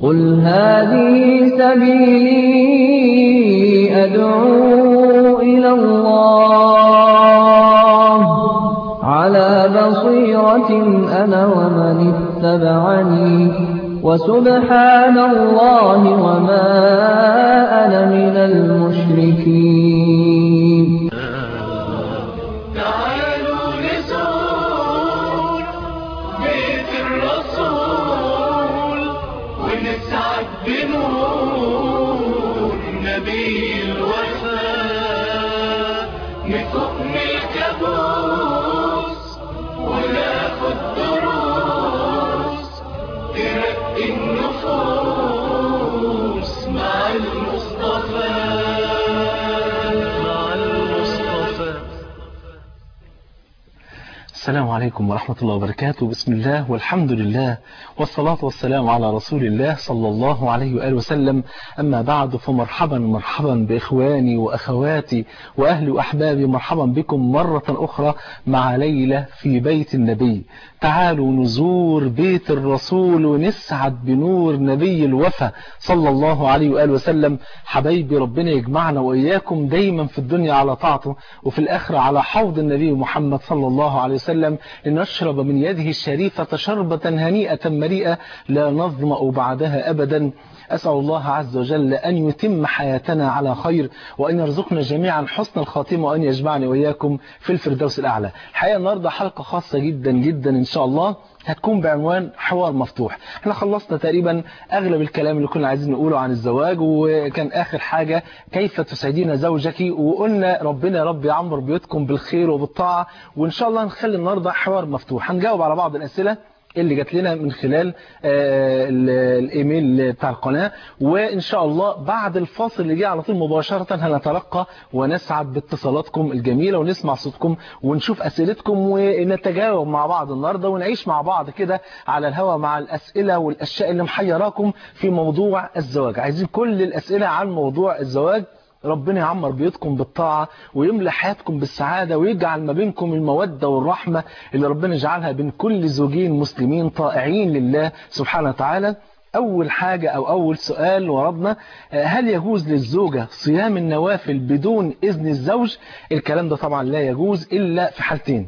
قل هذه سبيلي أدعو إلى الله على بصيرة أنا ومن اتبعني وسبحان الله وما أنا من المشركين تعالوا نزور بيت الرسول ونسعد بنور نبي الوفاء نفوق من الكابوس وناخد دروس ترقي النفوس مع المصطفى مع المصطفى السلام عليكم ورحمة الله وبركاته بسم الله والحمد لله والصلاة والسلام على رسول الله صلى الله عليه وآله وسلم أما بعد فمرحبا مرحبا بإخواني وأخواتي وأهلي وأحبابي مرحبا بكم مرة أخرى مع ليلة في بيت النبي تعالوا نزور بيت الرسول ونسعد بنور نبي الوفا صلى الله عليه وآله وسلم حبايبي ربنا يجمعنا وإياكم دايما في الدنيا على طاعته وفي الآخرة على حوض النبي محمد صلى الله عليه وسلم لنشرب من يده الشريفة شربة هنيئة مريئة لا نظمأ بعدها أبدا أسأل الله عز وجل أن يتم حياتنا على خير وأن يرزقنا جميعا حسن الخاتمة وأن يجمعني وإياكم في الفردوس الأعلى الحقيقة النهاردة حلقة خاصة جدا جدا إن شاء الله هتكون بعنوان حوار مفتوح احنا خلصنا تقريبا اغلب الكلام اللي كنا عايزين نقوله عن الزواج وكان اخر حاجة كيف تسعدين زوجك وقلنا ربنا يا رب يعمر بيوتكم بالخير وبالطاعة وان شاء الله نخلي النهاردة حوار مفتوح هنجاوب على بعض الاسئلة اللي جات لنا من خلال آه، ال- الايميل بتاع القناة وان شاء الله بعد الفاصل اللي جه على طول مباشرة هنتلقى ونسعد باتصالاتكم الجميلة ونسمع صوتكم ونشوف اسئلتكم ونتجاوب مع بعض النهاردة ونعيش مع بعض كده على الهوا مع الاسئلة والاشياء اللي محيراكم في موضوع الزواج عايزين كل الاسئلة عن موضوع الزواج ربنا يعمر بيوتكم بالطاعة ويملى حياتكم بالسعادة ويجعل ما بينكم المودة والرحمة اللي ربنا يجعلها بين كل زوجين مسلمين طائعين لله سبحانه وتعالى أول حاجة أو أول سؤال وردنا آه، هل يجوز للزوجة صيام النوافل بدون إذن الزوج الكلام ده طبعا لا يجوز إلا في حالتين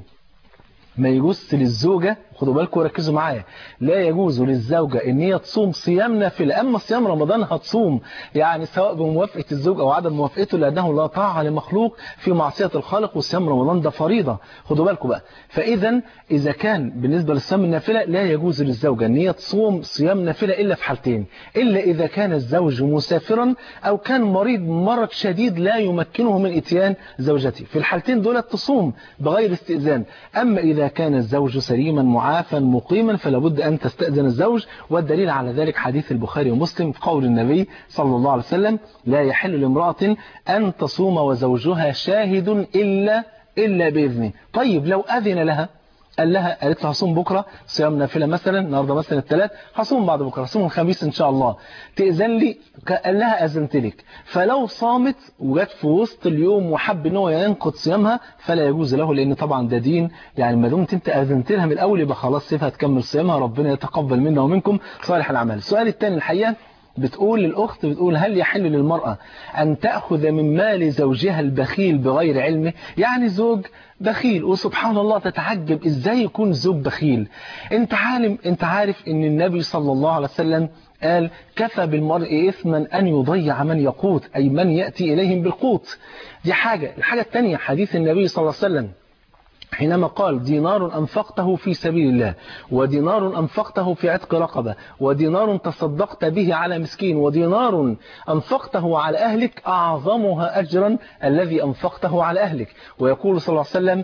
ما يجوز للزوجة خدوا بالكم وركزوا معايا لا يجوز للزوجة ان هي تصوم صيام نافلة اما صيام رمضان هتصوم يعني سواء بموافقة الزوج او عدم موافقته لانه لا طاعة لمخلوق في معصية الخالق وصيام رمضان ده فريضة خدوا بالكم بقى فاذا اذا كان بالنسبة للصيام النافلة لا يجوز للزوجة ان هي تصوم صيام نافلة الا في حالتين الا اذا كان الزوج مسافرا او كان مريض مرض شديد لا يمكنه من اتيان زوجته في الحالتين دول تصوم بغير استئذان اما اذا كان الزوج سليما معافا مقيما فلا بد ان تستأذن الزوج والدليل على ذلك حديث البخاري ومسلم قول النبي صلى الله عليه وسلم لا يحل لامرأة ان تصوم وزوجها شاهد الا الا باذنه طيب لو اذن لها قال لها قالت له هصوم بكره صيام نافله مثلا النهارده مثلا الثلاث هصوم بعد بكره هصوم الخميس ان شاء الله تاذن لي قال لها اذنت لك فلو صامت وجت في وسط اليوم وحب ان هو ينقض صيامها فلا يجوز له لان طبعا ده دين يعني ما دمت انت اذنت لها من الاول يبقى خلاص سيبها تكمل صيامها ربنا يتقبل منا ومنكم صالح الاعمال السؤال الثاني الحقيقه بتقول الأخت بتقول هل يحل للمرأة أن تأخذ من مال زوجها البخيل بغير علمه يعني زوج بخيل وسبحان الله تتعجب إزاي يكون زوج بخيل انت عالم انت عارف ان النبي صلى الله عليه وسلم قال كفى بالمرء إثما أن يضيع من يقوت أي من يأتي إليهم بالقوت دي حاجة الحاجة الثانية حديث النبي صلى الله عليه وسلم حينما قال دينار أنفقته في سبيل الله ودينار أنفقته في عتق رقبة ودينار تصدقت به على مسكين ودينار أنفقته على أهلك أعظمها أجرا الذي أنفقته على أهلك ويقول صلى الله عليه وسلم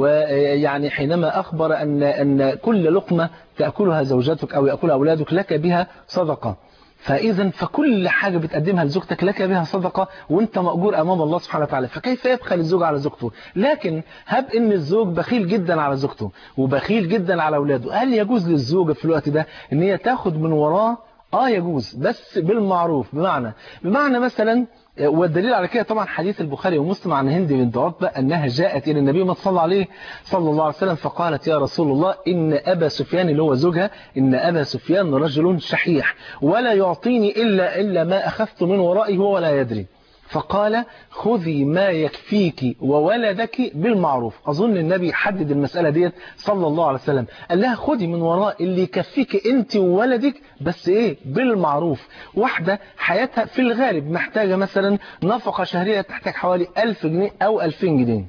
ويعني حينما أخبر أن, أن كل لقمة تأكلها زوجتك أو يأكلها أولادك لك بها صدقة فإذا فكل حاجة بتقدمها لزوجتك لك بها صدقة وانت مأجور أمام الله سبحانه وتعالى فكيف يبخل الزوج على زوجته لكن هب ان الزوج بخيل جدا على زوجته وبخيل جدا على أولاده هل يجوز للزوجة في الوقت ده ان هي تاخد من وراه اه يجوز بس بالمعروف بمعنى بمعنى مثلا آه، والدليل على كده طبعا حديث البخاري ومسلم عن هند بنت عتبة أنها جاءت إلى النبي ما صلى عليه صلى الله عليه وسلم فقالت يا رسول الله إن أبا سفيان اللي هو زوجها إن أبا سفيان رجل شحيح ولا يعطيني إلا إلا ما أخذت من ورائه وهو لا يدري فقال خذي ما يكفيك وولدك بالمعروف أظن النبي حدد المسألة ديت صلى الله عليه وسلم قال لها خذي من وراء اللي يكفيك أنت وولدك بس إيه بالمعروف واحدة حياتها في الغالب محتاجة مثلا نفقة شهرية تحتاج حوالي 1000 جنيه أو 2000 جنيه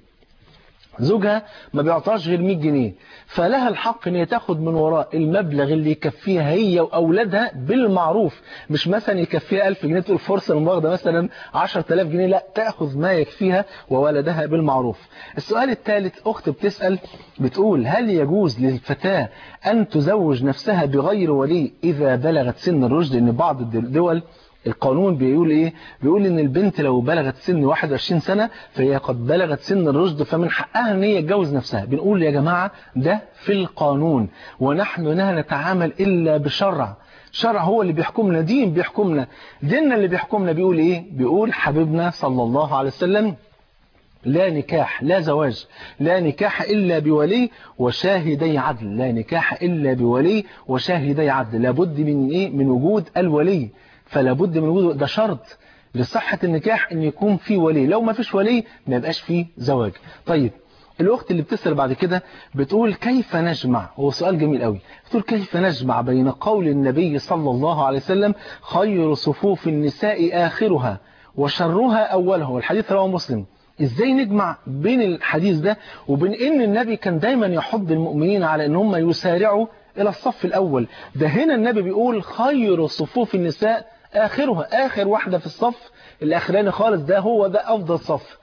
زوجها ما بيعطاش غير 100 جنيه فلها الحق ان هي تاخد من وراء المبلغ اللي يكفيها هي واولادها بالمعروف مش مثلا يكفيها 1000 جنيه تقول فرصه ان واخده مثلا 10000 جنيه لا تاخذ ما يكفيها وولدها بالمعروف السؤال الثالث اخت بتسال بتقول هل يجوز للفتاه ان تزوج نفسها بغير ولي اذا بلغت سن الرشد ان بعض الدول القانون بيقول ايه بيقول ان البنت لو بلغت سن 21 سنة فهي قد بلغت سن الرشد فمن حقها ان هي تجوز نفسها بنقول يا جماعة ده في القانون ونحن لا نتعامل الا بشرع شرع هو اللي بيحكمنا دين بيحكمنا ديننا اللي بيحكمنا بيقول ايه بيقول حبيبنا صلى الله عليه وسلم لا نكاح لا زواج لا نكاح إلا بولي وشاهدي عدل لا نكاح إلا بولي وشاهدي عدل لابد من إيه من وجود الولي فلا بد من وجود ده شرط لصحة النكاح ان يكون في ولي لو ما فيش ولي ما يبقاش فيه زواج طيب الأخت اللي بتسأل بعد كده بتقول كيف نجمع هو سؤال جميل قوي بتقول كيف نجمع بين قول النبي صلى الله عليه وسلم خير صفوف النساء آخرها وشرها أولها والحديث رواه مسلم ازاي نجمع بين الحديث ده وبين ان النبي كان دايما يحض المؤمنين على ان هم يسارعوا الى الصف الاول ده هنا النبي بيقول خير صفوف النساء آخرها آخر واحدة في الصف الأخراني خالص ده هو ده أفضل صف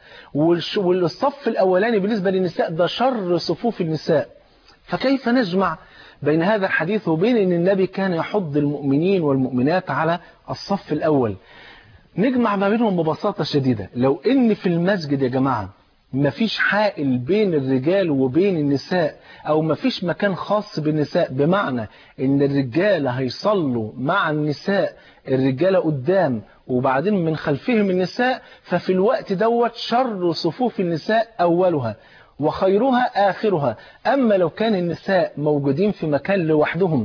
والصف الأولاني بالنسبة للنساء ده شر صفوف النساء فكيف نجمع بين هذا الحديث وبين أن النبي كان يحض المؤمنين والمؤمنات على الصف الأول نجمع ما بينهم ببساطة شديدة لو إن في المسجد يا جماعة مفيش حائل بين الرجال وبين النساء او مفيش مكان خاص بالنساء بمعنى ان الرجال هيصلوا مع النساء الرجالة قدام وبعدين من خلفهم النساء ففي الوقت دوت شر صفوف النساء اولها وخيرها اخرها اما لو كان النساء موجودين في مكان لوحدهم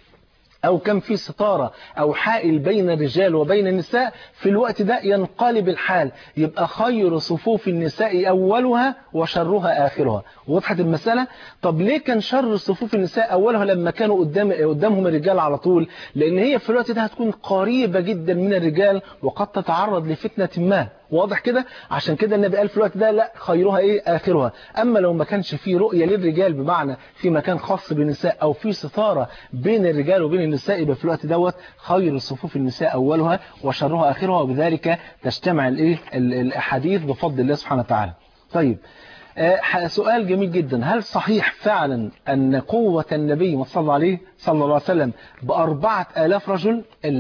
أو كان في ستارة أو حائل بين الرجال وبين النساء في الوقت ده ينقلب الحال يبقى خير صفوف النساء أولها وشرها آخرها وضحت المسألة طب ليه كان شر صفوف النساء أولها لما كانوا قدام قدامهم الرجال على طول لأن هي في الوقت ده هتكون قريبة جدا من الرجال وقد تتعرض لفتنة ما واضح كده عشان كده النبي قال في الوقت ده لا خيرها ايه اخرها اما لو ما كانش في رؤيه للرجال بمعنى في مكان خاص بالنساء او في ستاره بين الرجال وبين النساء يبقى في الوقت دوت خير صفوف النساء اولها وشرها اخرها وبذلك تجتمع الايه الاحاديث بفضل الله سبحانه وتعالى طيب آه سؤال جميل جدا هل صحيح فعلا أن قوة النبي صلى الله عليه صلى الله عليه وسلم بأربعة آلاف رجل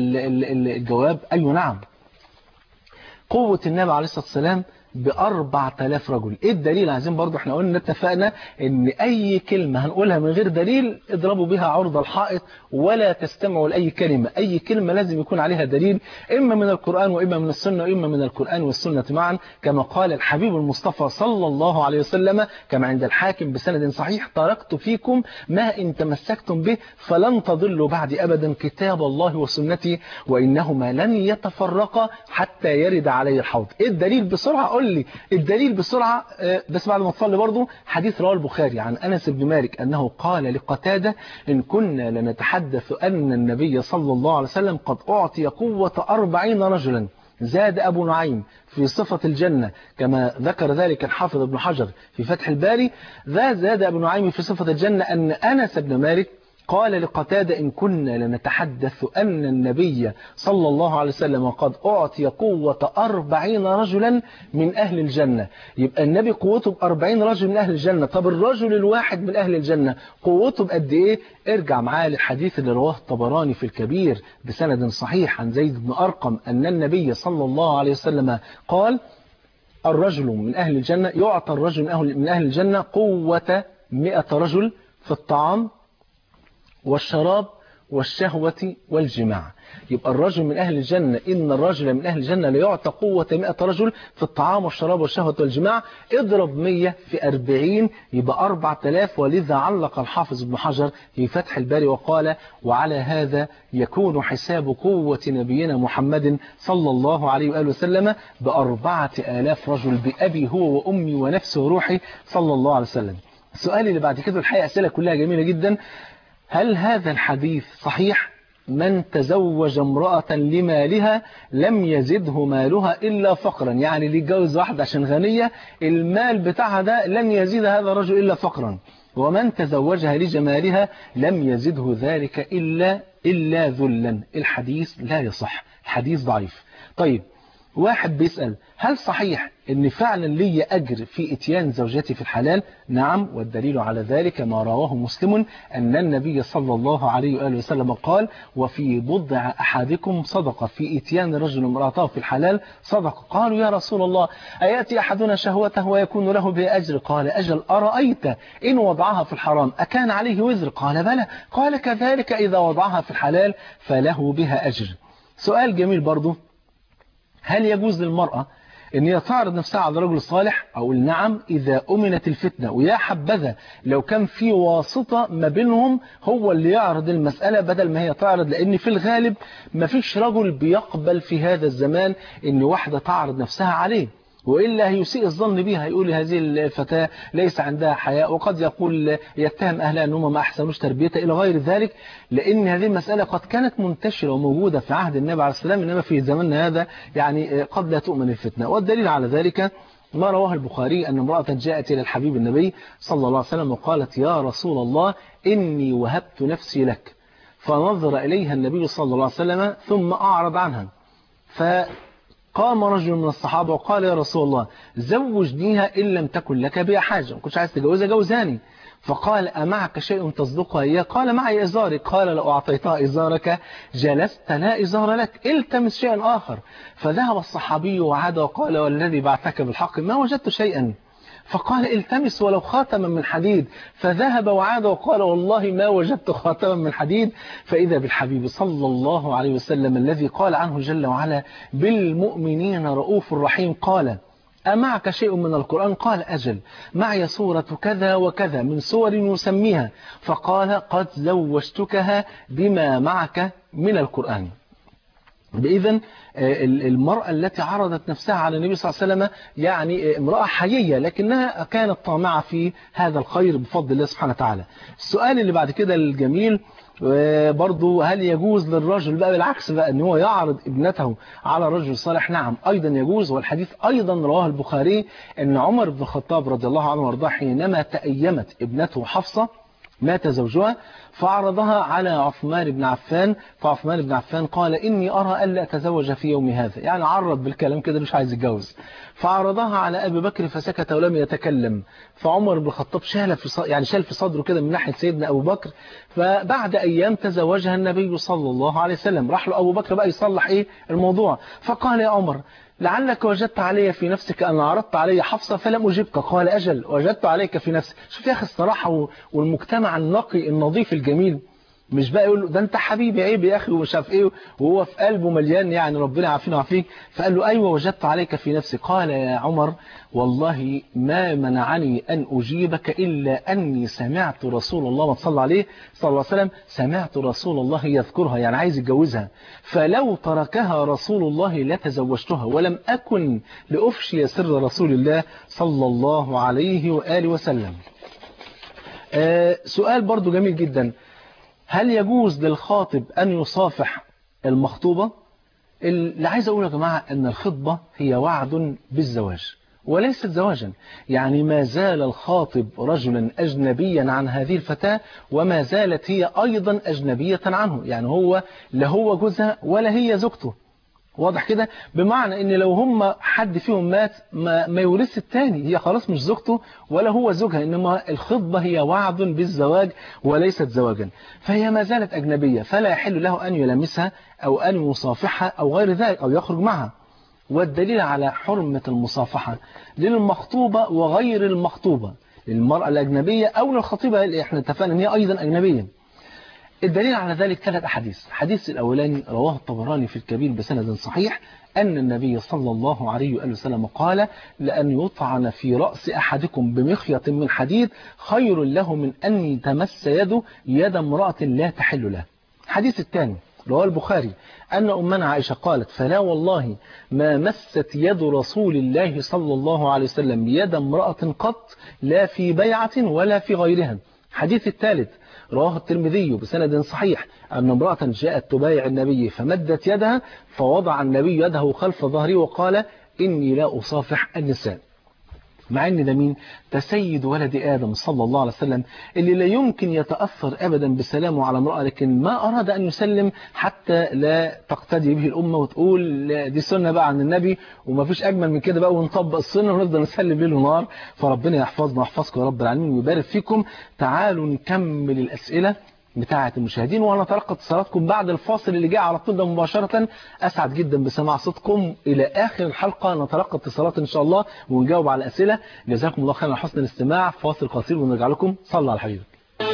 الجواب أي أيوة نعم قوة النبي عليه الصلاة والسلام بأربع تلاف رجل ايه الدليل عايزين برضو احنا قلنا اتفقنا ان اي كلمة هنقولها من غير دليل اضربوا بها عرض الحائط ولا تستمعوا لأي كلمة اي كلمة لازم يكون عليها دليل اما من القرآن واما من السنة واما من القرآن والسنة معا كما قال الحبيب المصطفى صلى الله عليه وسلم كما عند الحاكم بسند صحيح تركت فيكم ما ان تمسكتم به فلن تضلوا بعد ابدا كتاب الله وسنتي وانهما لن يتفرقا حتى يرد علي الحوض ايه الدليل بسرعة قول لي الدليل بسرعة بس بعد ما تصلي برضو حديث رواه البخاري عن أنس بن مالك أنه قال لقتادة إن كنا لنتحدث أن النبي صلى الله عليه وسلم قد أعطي قوة أربعين رجلا زاد أبو نعيم في صفة الجنة كما ذكر ذلك الحافظ ابن حجر في فتح الباري ذا زاد أبو نعيم في صفة الجنة أن أنس بن مالك قال لقتادة إن كنا لنتحدث أن النبي صلى الله عليه وسلم قد أعطي قوة أربعين رجلا من أهل الجنة يبقى النبي قوته بأربعين رجل من أهل الجنة طب الرجل الواحد من أهل الجنة قوته بقد إيه ارجع معاه للحديث اللي رواه الطبراني في الكبير بسند صحيح عن زيد بن أرقم أن النبي صلى الله عليه وسلم قال الرجل من أهل الجنة يعطى الرجل من أهل, من أهل الجنة قوة مئة رجل في الطعام والشراب والشهوة والجماع يبقى الرجل من أهل الجنة إن الرجل من أهل الجنة ليعطى قوة 100 رجل في الطعام والشراب والشهوة والجماع اضرب 100 في 40 يبقى 4000 ولذا علق الحافظ ابن حجر في فتح الباري وقال وعلى هذا يكون حساب قوة نبينا محمد صلى الله عليه وآله وسلم بأربعة آلاف رجل بأبي هو وأمي ونفسي وروحي صلى الله عليه وسلم السؤال اللي بعد كده الحقيقة أسئلة كلها جميلة جدا هل هذا الحديث صحيح من تزوج امرأة لمالها لم يزده مالها إلا فقرا يعني اللي يتجوز واحدة عشان غنية المال بتاعها ده لن يزيد هذا الرجل إلا فقرا ومن تزوجها لجمالها لم يزده ذلك إلا إلا ذلا الحديث لا يصح الحديث ضعيف طيب واحد بيسأل هل صحيح ان فعلا لي أجر في اتيان زوجتي في الحلال نعم والدليل على ذلك ما رواه مسلم أن النبي صلى الله عليه وآله وسلم قال وفي بضع أحدكم صدقة في اتيان رجل امرأته في الحلال صدقة قالوا يا رسول الله أياتي أحدنا شهوته ويكون له بها أجر قال أجل أرأيت إن وضعها في الحرام أكان عليه وزر قال بلى قال كذلك إذا وضعها في الحلال فله بها أجر سؤال جميل برضو هل يجوز للمرأة ان هي تعرض نفسها على الرجل الصالح اقول نعم اذا امنت الفتنة ويا حبذا لو كان في واسطة ما بينهم هو اللي يعرض المسألة بدل ما هي تعرض لان في الغالب ما فيش رجل بيقبل في هذا الزمان ان واحدة تعرض نفسها عليه وإلا يسيء الظن بها يقول هذه الفتاة ليس عندها حياء وقد يقول يتهم أهلها أنهم ما أحسنوش تربيتها إلى غير ذلك لأن هذه المسألة قد كانت منتشرة وموجودة في عهد النبي عليه السلام إنما في زماننا هذا يعني قد لا تؤمن الفتنة والدليل على ذلك ما رواه البخاري أن امرأة جاءت إلى الحبيب النبي صلى الله عليه وسلم وقالت يا رسول الله إني وهبت نفسي لك فنظر إليها النبي صلى الله عليه وسلم ثم أعرض عنها ف قام رجل من الصحابة وقال يا رسول الله زوجنيها إن لم تكن لك بها حاجة ما كنتش عايز تجوزها جوزاني فقال أمعك شيء تصدقها إياه قال معي إزاري قال لو أعطيتها إزارك جلست لا إزار لك التمس شيئا آخر فذهب الصحابي وعاد وقال والذي بعثك بالحق ما وجدت شيئا فقال التمس ولو خاتما من حديد فذهب وعاد وقال والله ما وجدت خاتما من حديد فإذا بالحبيب صلى الله عليه وسلم الذي قال عنه جل وعلا بالمؤمنين رؤوف رحيم قال أمعك شيء من القرآن قال أجل معي سورة كذا وكذا من سور يسميها فقال قد زوجتكها بما معك من القرآن بإذن المرأة التي عرضت نفسها على النبي صلى الله عليه وسلم يعني امرأة حيية لكنها كانت طامعة في هذا الخير بفضل الله سبحانه وتعالى السؤال اللي بعد كده الجميل برضو هل يجوز للرجل بقى بالعكس بقى ان هو يعرض ابنته على رجل صالح نعم ايضا يجوز والحديث ايضا رواه البخاري ان عمر بن الخطاب رضي الله عنه وارضاه حينما تأيمت ابنته حفصة مات زوجها فعرضها على عثمان بن عفان فعثمان بن عفان قال إني أرى ألا أتزوج في يوم هذا يعني عرض بالكلام كده مش عايز يتجوز فعرضها على أبي بكر فسكت ولم يتكلم فعمر بن الخطاب شال في يعني شال في صدره كده من ناحية سيدنا أبو بكر فبعد أيام تزوجها النبي صلى الله عليه وسلم راح له أبو بكر بقى يصلح إيه الموضوع فقال يا عمر لعلك وجدت علي في نفسك أن عرضت علي حفصة فلم أجبك قال أجل وجدت عليك في نفسك شوف يا أخي الصراحة والمجتمع النقي النظيف الجميل مش بقى يقول له ده انت حبيبي عيب يا اخي ومش عارف ايه وهو في قلبه مليان يعني ربنا يعافينا ويعافيك فقال له ايوه وجدت عليك في نفسي قال يا عمر والله ما منعني ان اجيبك الا اني سمعت رسول الله صلى عليه صلى الله عليه وسلم سمعت رسول الله يذكرها يعني عايز يتجوزها فلو تركها رسول الله لتزوجتها ولم اكن لافشي سر رسول الله صلى الله عليه واله وسلم آه سؤال برضو جميل جدا هل يجوز للخاطب أن يصافح المخطوبة اللي عايز أقول يا جماعة أن الخطبة هي وعد بالزواج وليست زواجا يعني ما زال الخاطب رجلا أجنبيا عن هذه الفتاة وما زالت هي أيضا أجنبية عنه يعني هو لا هو جوزها ولا هي زوجته واضح كده بمعنى ان لو هم حد فيهم مات ما, ما يورث التاني هي خلاص مش زوجته ولا هو زوجها انما الخطبة هي وعد بالزواج وليست زواجا فهي ما زالت اجنبية فلا يحل له ان يلمسها او ان يصافحها او غير ذلك او يخرج معها والدليل على حرمة المصافحة للمخطوبة وغير المخطوبة للمرأة الأجنبية أو للخطيبة احنا اتفقنا ان هي أيضا أجنبية الدليل على ذلك ثلاث أحاديث الحديث الأولاني رواه الطبراني في الكبير بسند صحيح أن النبي صلى الله عليه وآله وسلم قال لأن يطعن في رأس أحدكم بمخيط من حديد خير له من أن يتمس يده يد امرأة لا تحل له الحديث الثاني رواه البخاري أن أمنا عائشة قالت فلا والله ما مست يد رسول الله صلى الله عليه وسلم يد امرأة قط لا في بيعة ولا في غيرها الحديث الثالث رواه الترمذي بسند صحيح أن امرأة جاءت تبايع النبي فمدت يدها فوضع النبي يده خلف ظهره وقال إني لا أصافح النساء مع ان ده مين ده سيد ولد آدم صلى الله عليه وسلم اللي لا يمكن يتأثر أبدا بسلامه على امرأة لكن ما أراد أن يسلم حتى لا تقتدي به الأمة وتقول لا دي سنة بقى عن النبي وما فيش أجمل من كده بقى ونطبق السنة ونفضل نسلم ليل ونهار فربنا يحفظنا ويحفظكم يا رب العالمين ويبارك فيكم تعالوا نكمل الأسئلة بتاعة المشاهدين وانا تلقى اتصالاتكم بعد الفاصل اللي جاء على طول ده مباشرة اسعد جدا بسماع صوتكم الى اخر الحلقة نتلقى اتصالات ان شاء الله ونجاوب على الاسئلة جزاكم الله خيرا على حسن الاستماع فاصل قصير ونرجع لكم صلى على حبيبك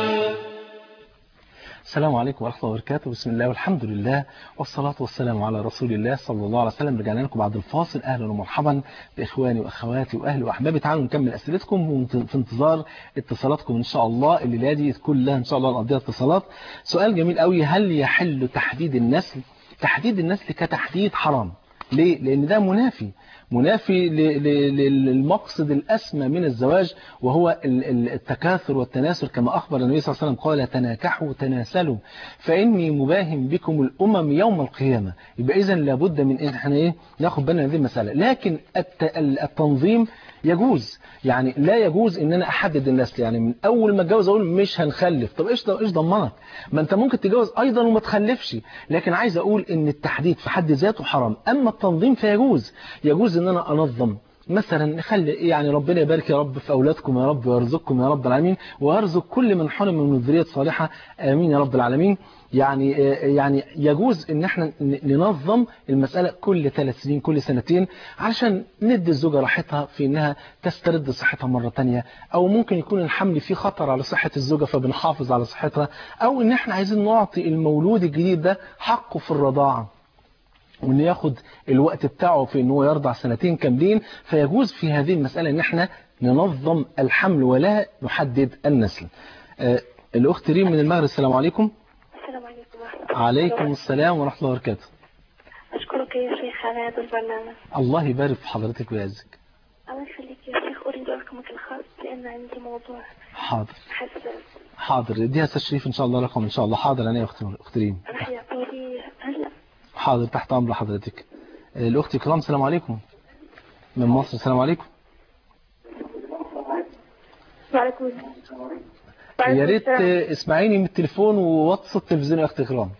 السلام عليكم ورحمة الله وبركاته بسم الله والحمد لله والصلاة والسلام على رسول الله صلى الله عليه وسلم رجعنا لكم بعد الفاصل أهلا ومرحبا بإخواني وأخواتي وأهلي وأحبابي تعالوا نكمل أسئلتكم في انتظار اتصالاتكم إن شاء الله الليلة دي كلها إن شاء الله نقضيها اتصالات سؤال جميل قوي هل يحل تحديد النسل تحديد النسل كتحديد حرام ليه؟ لأن ده منافي منافي للمقصد الأسمى من الزواج وهو التكاثر والتناسل كما أخبر النبي صلى الله عليه وسلم قال تناكحوا تناسلوا فإني مباهم بكم الأمم يوم القيامة يبقى إذن لابد من إن احنا إيه ناخد بالنا من هذه المسألة لكن التنظيم يجوز يعني لا يجوز ان انا احدد النسل يعني من اول ما اتجوز اقول مش هنخلف طب ايش ايش ضمنك ما انت ممكن تتجوز ايضا وما تخلفش لكن عايز اقول ان التحديد في حد ذاته حرام اما التنظيم فيجوز يجوز ان انا انظم مثلا نخلي يعني ربنا يبارك يا رب في اولادكم يا رب ويرزقكم يا رب العالمين ويرزق كل من حرم من ذريه صالحه امين يا رب العالمين يعني يعني يجوز ان احنا ننظم المسألة كل ثلاث سنين كل سنتين علشان ندي الزوجة راحتها في انها تسترد صحتها مرة تانية او ممكن يكون الحمل فيه خطر على صحة الزوجة فبنحافظ على صحتها او ان احنا عايزين نعطي المولود الجديد ده حقه في الرضاعة وان ياخد الوقت بتاعه في ان هو يرضع سنتين كاملين فيجوز في هذه المسألة ان احنا ننظم الحمل ولا نحدد النسل آه الاخت ريم من المغرب السلام عليكم السلام عليكم ورحمة الله عليكم السلام ورحمة الله وبركاته أشكرك يا شيخ على هذا البرنامج الله يبارك في حضرتك ويعزك الله يخليك يا شيخ أريد رقمك الخاص لأن عندي موضوع حاضر حساس حاضر اديها تشريف ان شاء الله رقم ان شاء الله حاضر انا يا اخت اخت ريم راح يعطوا لي هلا حاضر تحت امر حضرتك الاخت كرام السلام عليكم من مصر السلام عليكم وعليكم يا ريت اسمعيني من التليفون ووطي صوت التلفزيون يا اخت كرام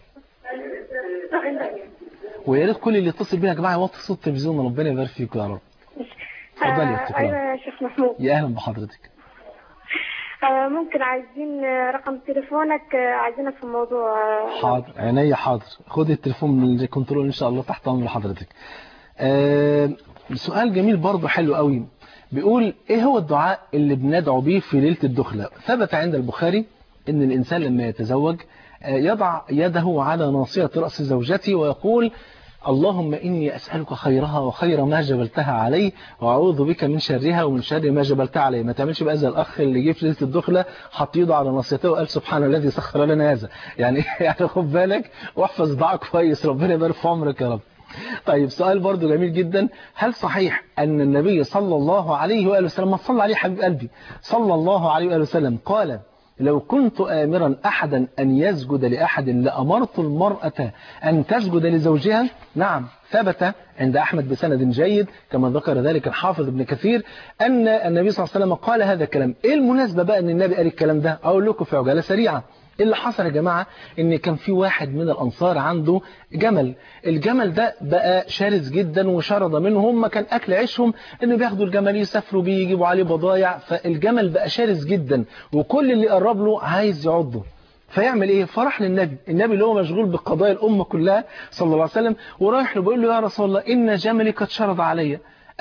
ويا ريت كل اللي يتصل بينا يا جماعه يوطي صوت التلفزيون ربنا يبارك فيكم يا رب اتفضلي يا اخت أيوة كرام يا شيخ محمود يا اهلا بحضرتك آه، ممكن عايزين آه، رقم تليفونك آه، عايزينك في موضوع آه، حاضر عينيا حاضر خدي التليفون من الكنترول ان شاء الله تحت امر حضرتك آه سؤال جميل برضه حلو قوي بيقول ايه هو الدعاء اللي بندعو بيه في ليله الدخله ثبت عند البخاري ان الانسان لما يتزوج آه، يضع يده على ناصيه راس زوجته ويقول اللهم إني أسألك خيرها وخير ما جبلتها عليه وأعوذ بك من شرها ومن شر ما جبلتها عليه ما تعملش بقى زي الأخ اللي جه في ليلة الدخلة حط يده على ناصيته وقال سبحان الذي سخر لنا هذا يعني يعني خد بالك واحفظ دعاء كويس ربنا يبارك في عمرك يا رب طيب سؤال برضو جميل جدا هل صحيح أن النبي صلى الله عليه وآله وسلم ما صلى عليه حبيب قلبي صلى الله عليه وآله وسلم قال لو كنت آمرا أحدا أن يسجد لأحد لأمرت المرأة أن تسجد لزوجها نعم ثبت عند أحمد بسند جيد كما ذكر ذلك الحافظ ابن كثير أن النبي صلى الله عليه وسلم قال هذا الكلام إيه المناسبة بقى أن النبي قال الكلام ده أقول لكم في عجالة سريعة اللي حصل يا جماعة ان كان في واحد من الانصار عنده جمل الجمل ده بقى شرس جدا وشرد منه هم كان اكل عيشهم انه بياخدوا الجمل يسافروا بيه يجيبوا عليه بضايع فالجمل بقى شرس جدا وكل اللي قرب له عايز يعضه فيعمل ايه فرح للنبي النبي اللي هو مشغول بقضايا الامه كلها صلى الله عليه وسلم ورايح له بيقول له يا رسول الله ان جملي قد شرد عليا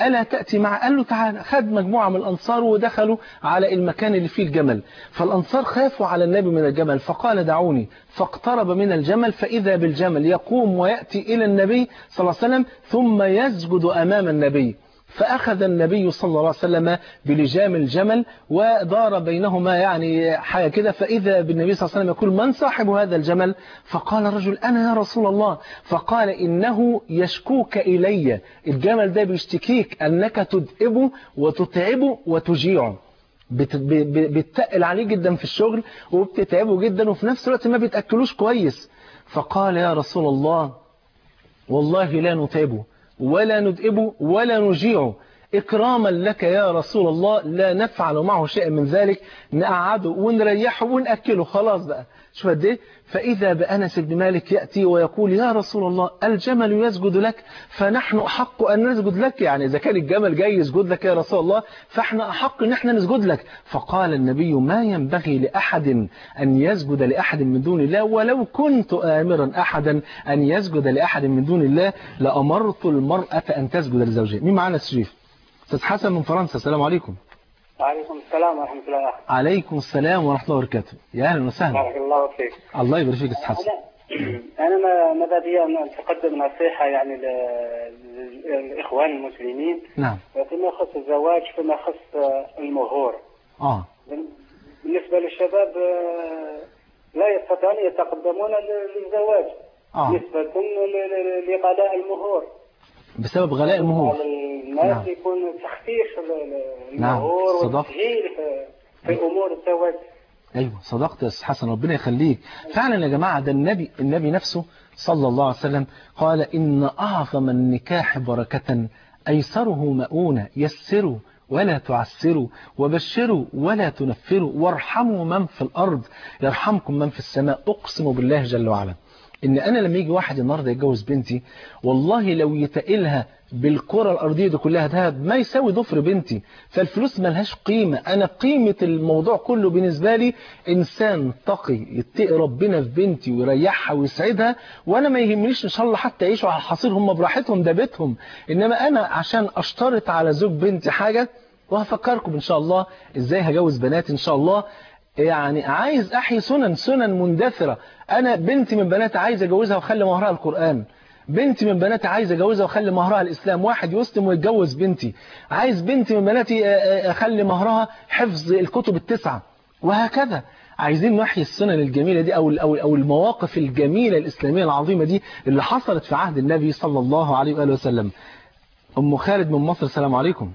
ألا تأتي مع قال له تعالى خد مجموعة من الأنصار ودخلوا على المكان اللي فيه الجمل فالأنصار خافوا على النبي من الجمل فقال دعوني فاقترب من الجمل فإذا بالجمل يقوم ويأتي إلى النبي صلى الله عليه وسلم ثم يسجد أمام النبي فأخذ النبي صلى الله عليه وسلم بلجام الجمل ودار بينهما يعني حاجة كده فإذا بالنبي صلى الله عليه وسلم يقول من صاحب هذا الجمل فقال الرجل أنا يا رسول الله فقال إنه يشكوك إلي الجمل ده بيشتكيك أنك تدئبه وتتعبه وتجيعه بت- ب- ب- بتتقل عليه جدا في الشغل وبتتعبه جدا وفي نفس الوقت ما بتأكلوش كويس فقال يا رسول الله والله لا نتعبه ولا ندئبه ولا نجيعه إكراما لك يا رسول الله لا نفعل معه شيئا من ذلك نقعده ونريحه ونأكله خلاص بقى شوف قد ايه فإذا بأنس بن مالك يأتي ويقول يا رسول الله الجمل يسجد لك فنحن أحق أن نسجد لك يعني إذا كان الجمل جاي يسجد لك يا رسول الله فإحنا أحق أن احنا نسجد لك فقال النبي ما ينبغي لأحد أن يسجد لأحد من دون الله ولو كنت آمرا أحدا أن يسجد لأحد من دون الله لأمرت المرأة أن تسجد لزوجها مين معانا الشريف أستاذ حسن من فرنسا السلام عليكم وعليكم السلام ورحمة الله عليكم السلام ورحمة الله وبركاته يا أهلا وسهلا بارك الله فيك الله يبارك فيك يا أستاذ حسن أنا أنا ما- ماذا بي أن أتقدم نصيحة يعني ل- للإخوان المسلمين نعم فيما يخص الزواج فيما يخص المهور آه بالنسبة للشباب آه، لا يستطيعون يتقدمون ل- للزواج آه نسبة ل- ل- لغلاء المهور بسبب غلاء المهور على الناس نعم. يكون تخفيف ال- نعم، المهور صدقت. والتسهيل في- في أمور الزواج ايوه صدقت يا استاذ حسن ربنا يخليك فعلا يا جماعه ده النبي النبي نفسه صلى الله عليه وسلم قال ان اعظم النكاح بركه ايسره مؤونه يسروا ولا تعسروا وبشروا ولا تنفروا وارحموا من في الارض يرحمكم من في السماء اقسم بالله جل وعلا ان انا لما يجي واحد النهارده يتجوز بنتي والله لو يتقلها بالكرة الأرضية دي كلها ذهب ما يساوي ضفر بنتي فالفلوس ملهاش قيمة أنا قيمة الموضوع كله بالنسبة لي إنسان تقي يتقي ربنا في بنتي ويريحها ويسعدها وأنا ما يهمنيش إن شاء الله حتى يعيشوا على الحصير هم براحتهم ده بيتهم إنما أنا عشان أشترط على زوج بنتي حاجة وهفكركم إن شاء الله إزاي هجوز بناتي إن شاء الله يعني عايز أحيي سنن سنن مندثرة أنا بنتي من بناتي عايز أجوزها وأخلي مهرها القرآن بنتي من بناتي عايز اجوزها واخلي مهرها الاسلام واحد يسلم ويتجوز بنتي عايز بنتي من بناتي آه، آه، اخلي مهرها حفظ الكتب التسعه وهكذا عايزين نحيي السنن الجميله دي او او او المواقف الجميله الاسلاميه العظيمه دي اللي حصلت في عهد النبي صلى الله عليه واله وسلم ام خالد من مصر السلام عليكم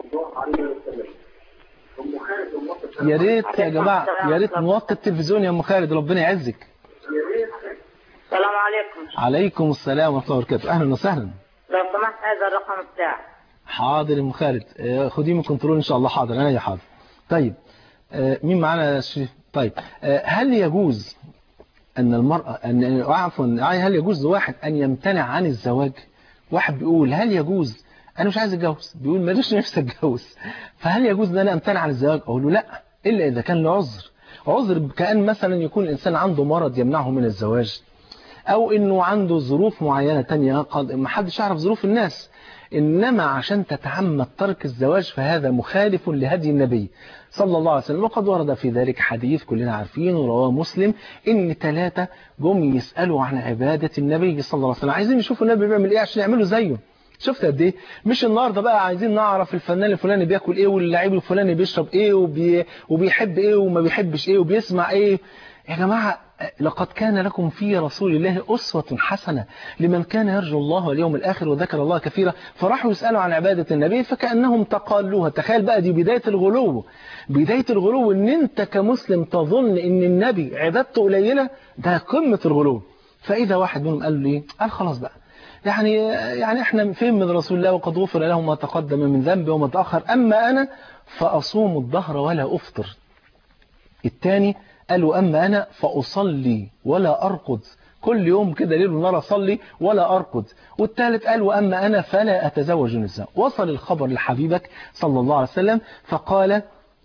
يا ريت يا جماعه يا ريت نوقف التلفزيون يا ام خالد ربنا يعزك السلام عليكم عليكم السلام ورحمه الله وبركاته اهلا وسهلا لو سمحت هذا الرقم بتاعي حاضر يا ام خالد آه، خديه من كنترول ان شاء الله حاضر انا يا حاضر طيب آه، مين معانا يا شريف طيب آه، هل يجوز ان المراه ان عفوا هل يجوز لواحد ان يمتنع عن الزواج واحد بيقول هل يجوز انا مش عايز اتجوز بيقول ماليش نفسي اتجوز فهل يجوز ان انا امتنع عن الزواج اقول له لا الا اذا كان له عذر عذر كان مثلا يكون الانسان عنده مرض يمنعه من الزواج او انه عنده ظروف معينة تانية قد ما حدش يعرف ظروف الناس انما عشان تتعمد ترك الزواج فهذا مخالف لهدي النبي صلى الله عليه وسلم وقد ورد في ذلك حديث كلنا عارفينه رواه مسلم ان ثلاثة جم يسألوا عن عبادة النبي صلى الله عليه وسلم عايزين يشوفوا النبي بيعمل ايه عشان يعملوا زيه شفت قد ايه مش النهارده بقى عايزين نعرف الفنان الفلاني بياكل ايه واللعيب الفلاني بيشرب ايه وبي... وبيحب ايه وما بيحبش ايه وبيسمع ايه يا جماعة لقد كان لكم في رسول الله أسوة حسنة لمن كان يرجو الله واليوم الآخر وذكر الله كثيرا فراحوا يسألوا عن عبادة النبي فكأنهم تقالوها تخيل بقى دي بداية الغلو بداية الغلو ان انت كمسلم تظن ان النبي عبادته قليلة ده قمة الغلو فإذا واحد منهم قال له ايه قال خلاص بقى يعني يعني احنا فين من رسول الله وقد غفر له ما تقدم من ذنبه وما تأخر أما أنا فأصوم الظهر ولا أفطر الثاني قالوا أما أنا فأصلي ولا أرقد كل يوم كده ليل ونهار أصلي ولا أرقد والثالث قال وأما أنا فلا أتزوج النساء وصل الخبر لحبيبك صلى الله عليه وسلم فقال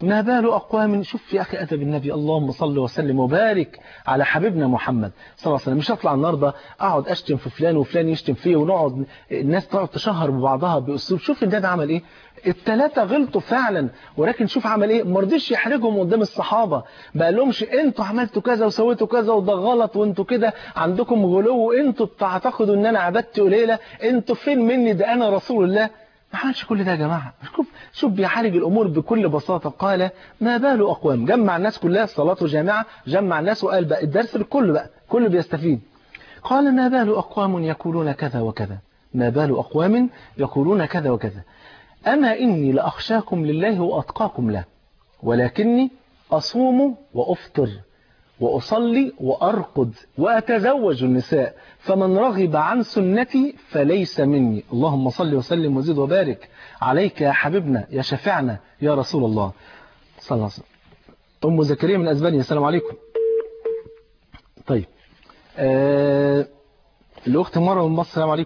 ما بال أقوام شوف يا أخي أدب النبي اللهم صل وسلم وبارك على حبيبنا محمد صلى الله عليه وسلم مش هطلع النهاردة أقعد أشتم في فلان وفلان يشتم فيه ونقعد الناس تقعد تشهر ببعضها بأسلوب شوف النبي عمل إيه الثلاثة غلطوا فعلا ولكن شوف عمل إيه ما رضيش يحرجهم قدام الصحابة ما قالهمش أنتوا عملتوا كذا وسويتوا كذا وده غلط وأنتوا كده عندكم غلو وأنتوا بتعتقدوا إن أنا عبدت قليلة أنتوا فين مني ده أنا رسول الله ما عملش كل ده يا جماعة شوف شوف بيعالج الأمور بكل بساطة قال ما بال أقوام جمع الناس كلها الصلاة جامعة جمع الناس وقال بقى الدرس للكل بقى كل بيستفيد قال ما بال أقوام يقولون كذا وكذا ما بال أقوام يقولون كذا وكذا أما إني لأخشاكم لله وأتقاكم له ولكني أصوم وأفطر وأصلي وأرقد وأتزوج النساء فمن رغب عن سنتي فليس مني اللهم صل وسلم وزد وبارك عليك يا حبيبنا يا شفعنا يا رسول الله صلى الله عليه وسلم أم زكريا من أسبانيا السلام عليكم طيب آه الأخت مرة من مصر السلام عليكم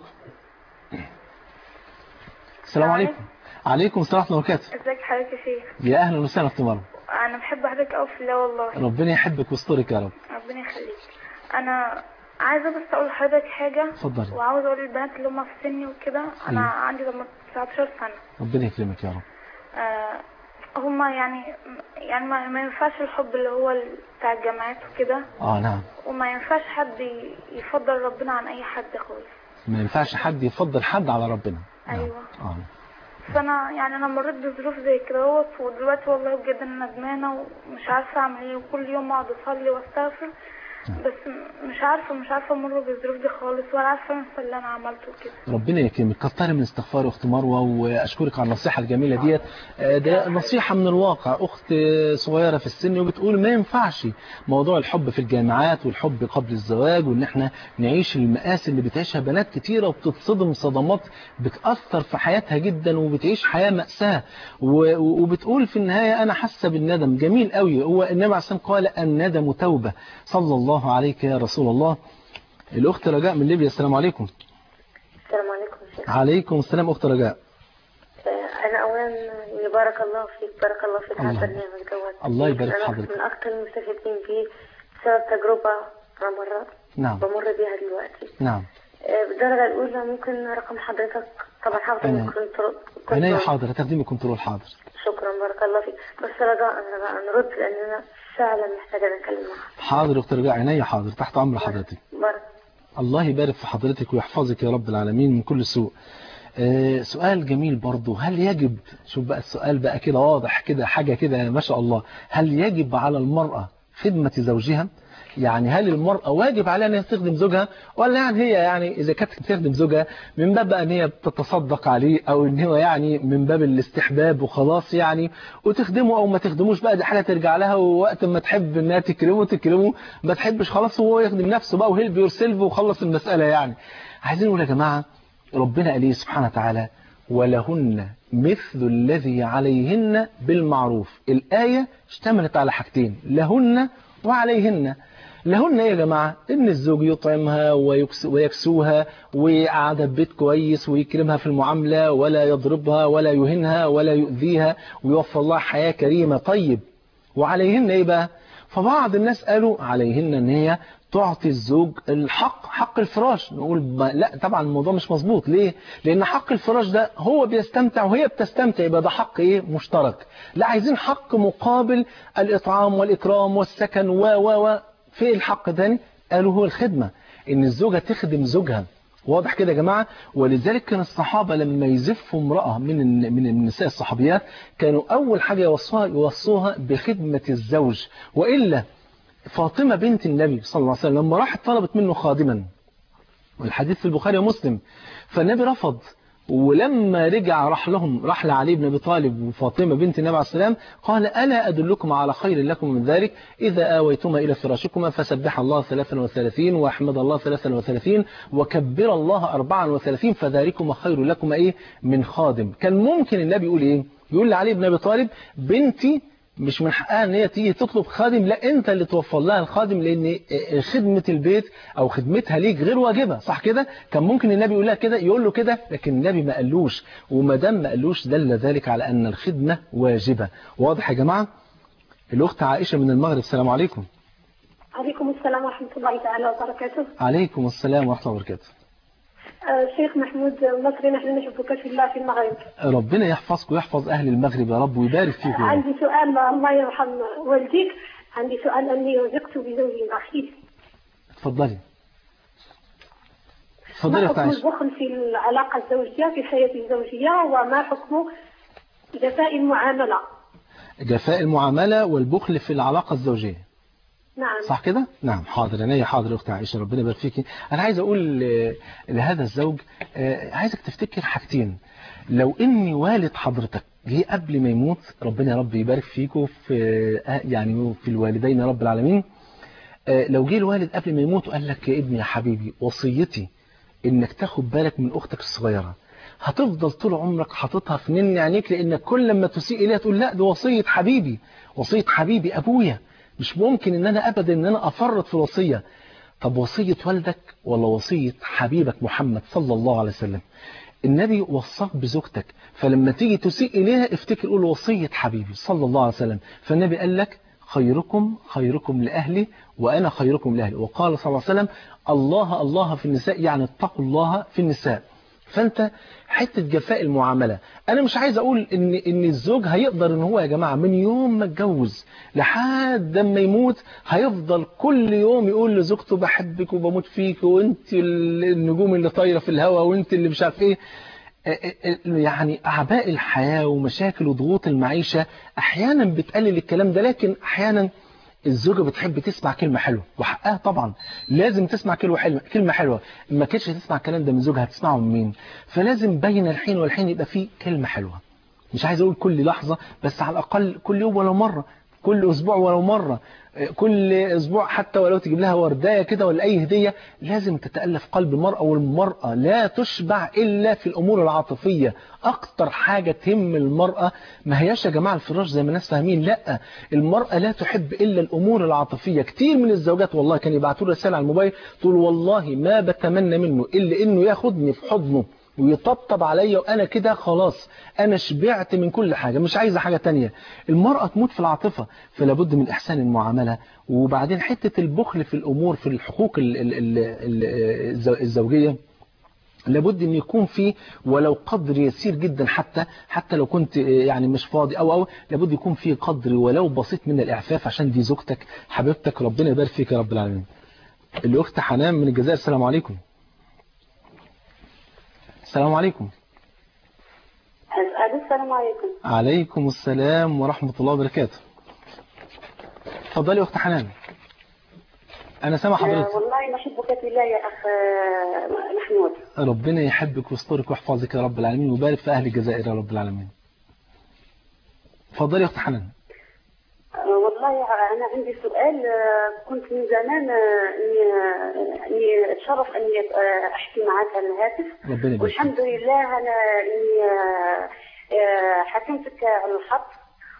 السلام عليكم عليكم السلام ورحمة الله وبركاته ازيك حضرتك يا شيخ يا أهلا وسهلا أخت مرة انا بحب حضرتك قوي في الله والله ربنا يحبك ويسترك يا رب ربنا يخليك انا عايزه بس اقول لحضرتك حاجه اتفضلي. وعاوزه اقول للبنات اللي هم في سني وكده انا أيوة. عندي لما 19 سنه ربنا يكرمك يا رب آه هم يعني يعني ما, ما ينفعش الحب اللي هو ال- بتاع الجامعات وكده آه نعم وما ينفعش حد ي- يفضل ربنا عن اي حد خالص ما ينفعش حد يفضل حد على ربنا نعم. أيوة. آه. فانا يعني انا مريت بظروف زي كده اهوت ودلوقتي والله بجد انا ندمانه ومش عارفه اعمل ايه وكل يوم اقعد اصلي واستغفر بس م- مش عارفه مش عارفه امر بالظروف دي خالص ولا عارفه انسى اللي انا عملته كده ربنا يكرمك كتري من استغفار يا اخت مروه واشكرك على النصيحه الجميله ديت آه، ده نصيحه من الواقع اخت صغيره في السن وبتقول ما ينفعش موضوع الحب في الجامعات والحب قبل الزواج وان احنا نعيش المآسي اللي بتعيشها بنات كتيره وبتتصدم صدمات بتاثر في حياتها جدا وبتعيش حياه ماساه و- وبتقول في النهايه انا حاسه بالندم جميل قوي هو النبي عليه الصلاه والسلام قال الندم توبه صلى الله عليك يا رسول الله الاخت رجاء من ليبيا السلام عليكم السلام عليكم يا شيخ عليكم السلام أخت رجاء آه، أنا أولا يعني بارك الله فيك بارك الله فيك على الله. البرنامج دوت الله يبارك في أنا حضرتك. من أكثر المستفيدين فيه بسبب تجربة أنا مرة نعم بمر بيها دلوقتي نعم آه، بالدرجة الأولى ممكن رقم حضرتك طبعا حافظ أنا- إنك كنت عينيا كنت- حاضر هتخدمي كنترول حاضر شكرا بارك الله فيك بس رجاء رجاء نرد لأن أنا فعلا محتاجة نتكلم معك حاضر أخت رجاء عينيا حاضر تحت أمر حضرتك بارك الله يبارك في حضرتك ويحفظك يا رب العالمين من كل سوء آه، سؤال جميل برضو هل يجب شوف بقى السؤال بقى كده واضح كده حاجة كده ما شاء الله هل يجب على المرأة خدمة زوجها يعني هل المرأة واجب عليها ان هي تخدم زوجها ولا يعني هي يعني إذا كانت بتخدم زوجها من باب بقى ان هي بتتصدق عليه أو ان هو يعني من باب الاستحباب وخلاص يعني وتخدمه أو ما تخدموش بقى دي حاجة ترجع لها ووقت ما تحب انها تكرمه تكرمه ما تحبش خلاص هو يخدم نفسه بقى وهيلب يور سيلف وخلص المسألة يعني عايزين نقول يا جماعة ربنا قال ايه سبحانه وتعالى ولهن مثل الذي عليهن بالمعروف الآية اشتملت على حاجتين لهن وعليهن لهن ايه يا جماعة ان الزوج يطعمها ويكس ويكسوها ويقعدها في بيت كويس ويكرمها في المعاملة ولا يضربها ولا يهنها ولا يؤذيها ويوفر لها حياة كريمة طيب وعليهن ايه بقى فبعض الناس قالوا عليهن ان هي تعطي الزوج الحق حق الفراش نقول ما لا طبعا الموضوع مش مظبوط ليه لان حق الفراش ده هو بيستمتع وهي بتستمتع يبقى ده حق ايه مشترك لا عايزين حق مقابل الاطعام والاكرام والسكن و و و في الحق تاني قالوا هو الخدمة ان الزوجة تخدم زوجها واضح كده يا جماعة ولذلك كان الصحابة لما يزفوا امرأة من الن- من النساء الصحابيات كانوا أول حاجة يوصوها يوصوها بخدمة الزوج وإلا فاطمة بنت النبي صلى الله عليه وسلم لما راحت طلبت منه خادما والحديث في البخاري ومسلم فالنبي رفض ولما رجع راح لهم راح لعلي بن ابي طالب وفاطمه بنت النبي عليه السلام قال الا ادلكم على خير لكم من ذلك اذا اويتما الى فراشكما فسبح الله 33 واحمد الله 33 وكبر الله 34 فذلكما خير لكم ايه من خادم كان ممكن النبي يقول ايه يقول لعلي بن ابي طالب بنتي مش من حقها ان هي تيجي تطلب خادم لا انت اللي توفر لها الخادم لان خدمه البيت او خدمتها ليك غير واجبه صح كده كان ممكن النبي يقول لها كده يقول له كده لكن النبي ما قالوش وما دام ما قالوش دل ذلك على ان الخدمه واجبه واضح يا جماعه الاخت عائشه من المغرب السلام عليكم عليكم السلام ورحمة الله تعالى وبركاته عليكم السلام ورحمه الله وبركاته آه، شيخ محمود مصري نحن نحبك في الله في المغرب ربنا يحفظك ويحفظ اهل المغرب يا رب ويبارك فيكم يا رب. عندي سؤال الله يرحم والديك عندي سؤال أني رزقت بزوج بخيل اتفضلي اتفضلي يا ما اخت حكم عائشه البخل في العلاقة الزوجية في الحياة الزوجية وما حكم جفاء المعاملة جفاء المعامله والبخل في العلاقه الزوجيه نعم صح كده؟ نعم حاضر عينيا حاضر يا اختي عائشه ربنا يبارك فيكي انا عايز اقول ل- لهذا الزوج آه، عايزك تفتكر حاجتين لو ان والد حضرتك جه قبل ما يموت ربنا يا رب يبارك فيكم في آه، يعني في الوالدين يا رب العالمين آه، لو جه الوالد قبل ما يموت وقال لك يا ابني يا حبيبي وصيتي انك تاخد بالك من اختك الصغيره هتفضل طول عمرك حاططها في نن عينيك لانك كل لما تسيء اليها تقول لا دي وصيه حبيبي وصيه حبيبي ابويا مش ممكن ان انا ابدا ان انا افرط في الوصيه طب وصيه والدك ولا وصيه حبيبك محمد صلى الله عليه وسلم النبي وصاك بزوجتك فلما تيجي تسيء اليها افتكر قول وصيه حبيبي صلى الله عليه وسلم فالنبي قال لك خيركم خيركم لأهلي وأنا خيركم لأهلي وقال صلى الله عليه وسلم الله الله في النساء يعني اتقوا الله في النساء فانت حته جفاء المعامله انا مش عايز اقول ان ان الزوج هيقدر ان هو يا جماعه من يوم ما اتجوز لحد ما يموت هيفضل كل يوم يقول لزوجته بحبك وبموت فيك وانت النجوم اللي طايره في الهواء وانت اللي مش عارف ايه يعني أعباء الحياة ومشاكل وضغوط المعيشة أحيانا بتقلل الكلام ده لكن أحيانا الزوجة بتحب تسمع كلمة حلوة وحقها طبعا لازم تسمع كلمة حلوة كلمة حلوة ما كانتش تسمع الكلام ده من زوجها هتسمعه من مين فلازم بين الحين والحين يبقى فيه كلمة حلوة مش عايز أقول كل لحظة بس على الأقل كل يوم ولو مرة كل أسبوع ولو مرة كل أسبوع حتى ولو تجيب لها ورداية كده ولا أي هدية لازم تتألف قلب المرأة والمرأة لا تشبع إلا في الأمور العاطفية أكتر حاجة تهم المرأة ما هياش يا جماعة الفراش زي ما الناس فاهمين لا المرأة لا تحب إلا الأمور العاطفية كتير من الزوجات والله كان يبعتوا رسالة على الموبايل تقول والله ما بتمنى منه إلا إنه ياخدني في حضنه ويطبطب عليا وانا كده خلاص انا شبعت من كل حاجه مش عايزه حاجه تانية المراه تموت في العاطفه فلا بد من احسان المعامله وبعدين حته البخل في الامور في الحقوق ال ال ال ال الزوجيه لابد ان يكون في ولو قدر يسير جدا حتى حتى لو كنت يعني مش فاضي او او لابد يكون في قدر ولو بسيط من الاعفاف عشان دي زوجتك حبيبتك ربنا يبارك فيك يا رب العالمين الاخت حنان من الجزائر السلام عليكم السلام عليكم السلام عليكم عليكم السلام ورحمة الله وبركاته اتفضلي يا أخت حنان أنا سامع حضرتك والله نحبك في الله يا أخ محمود ربنا يحبك ويسترك ويحفظك يا رب العالمين ويبارك في أهل الجزائر يا رب العالمين اتفضلي يا أخت حنان والله أنا عندي سؤال كنت من زمان إني إني أتشرف إني أحكي معك على الهاتف ربنا يبارك والحمد لله أنا إني حكمتك على الخط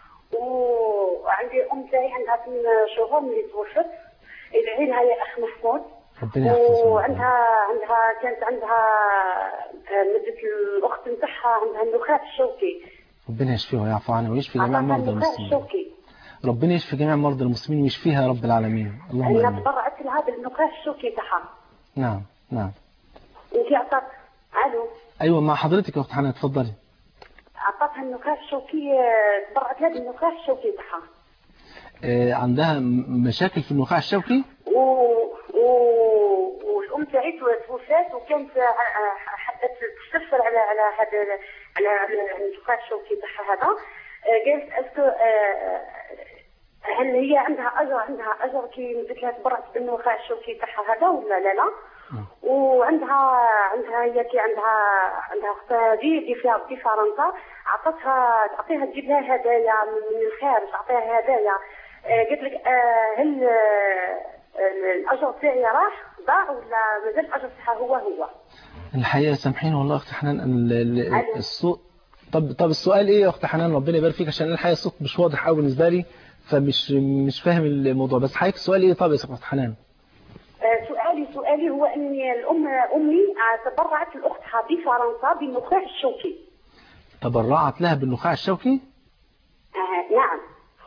وعندي أم تاعي عندها ثمان شهور اللي توفت ادعي لها يا أخ محمود ربنا يحفظك وعندها عندها كانت عندها مدة الأخت نتاعها عندها النخاع الشوكي ربنا يشفيها ويعفو عنها ويشفي جميع عندها مرضى النخاع المسلمين الشوكي ربنا يشفي جميع مرضى المسلمين ويشفيها يا رب العالمين اللهم أنا آمين تبرعت لها بالنقاش الشوكي تاعها نعم نعم انت عطات الو أيوة مع حضرتك يا أخت حنان اتفضلي عطاتها النقاش الشوكي تبرعت لها بالنقاش الشوكي تاعها آه، عندها م- مشاكل في النخاع الشوكي و... و... والام تاعي توفات وكانت ع- حبت تستفسر على على هذا على على النقاش الشوكي تاعها هذا آه، قالت اسكو آه، هل هي عندها اجر عندها اجر كي قلت لها تبرعت بالنخاع الشوكي تاعها هذا ولا لا لا وعندها عندها هي كي عندها عندها اختها دي دي في في فرنسا عطتها تعطيها تجيب لها هدايا من الخارج تعطيها هدايا آه، قلت لك آه، هل آه، الاجر تاعي راح ضاع ولا مازال الاجر تاعها هو هو الحقيقة سامحيني والله أخت حنان ال- ال- ألو. الصوت طب طب السؤال ايه يا اخت حنان ربنا يبارك فيك عشان أنا الحقيقه الصوت مش واضح قوي بالنسبه لي فمش مش فاهم الموضوع بس حضرتك السؤال ايه طب يا اخت حنان آه، سؤالي سؤالي هو اني الام امي آه، تبرعت لاختها بفرنسا بالنخاع الشوكي تبرعت لها بالنخاع الشوكي آه، نعم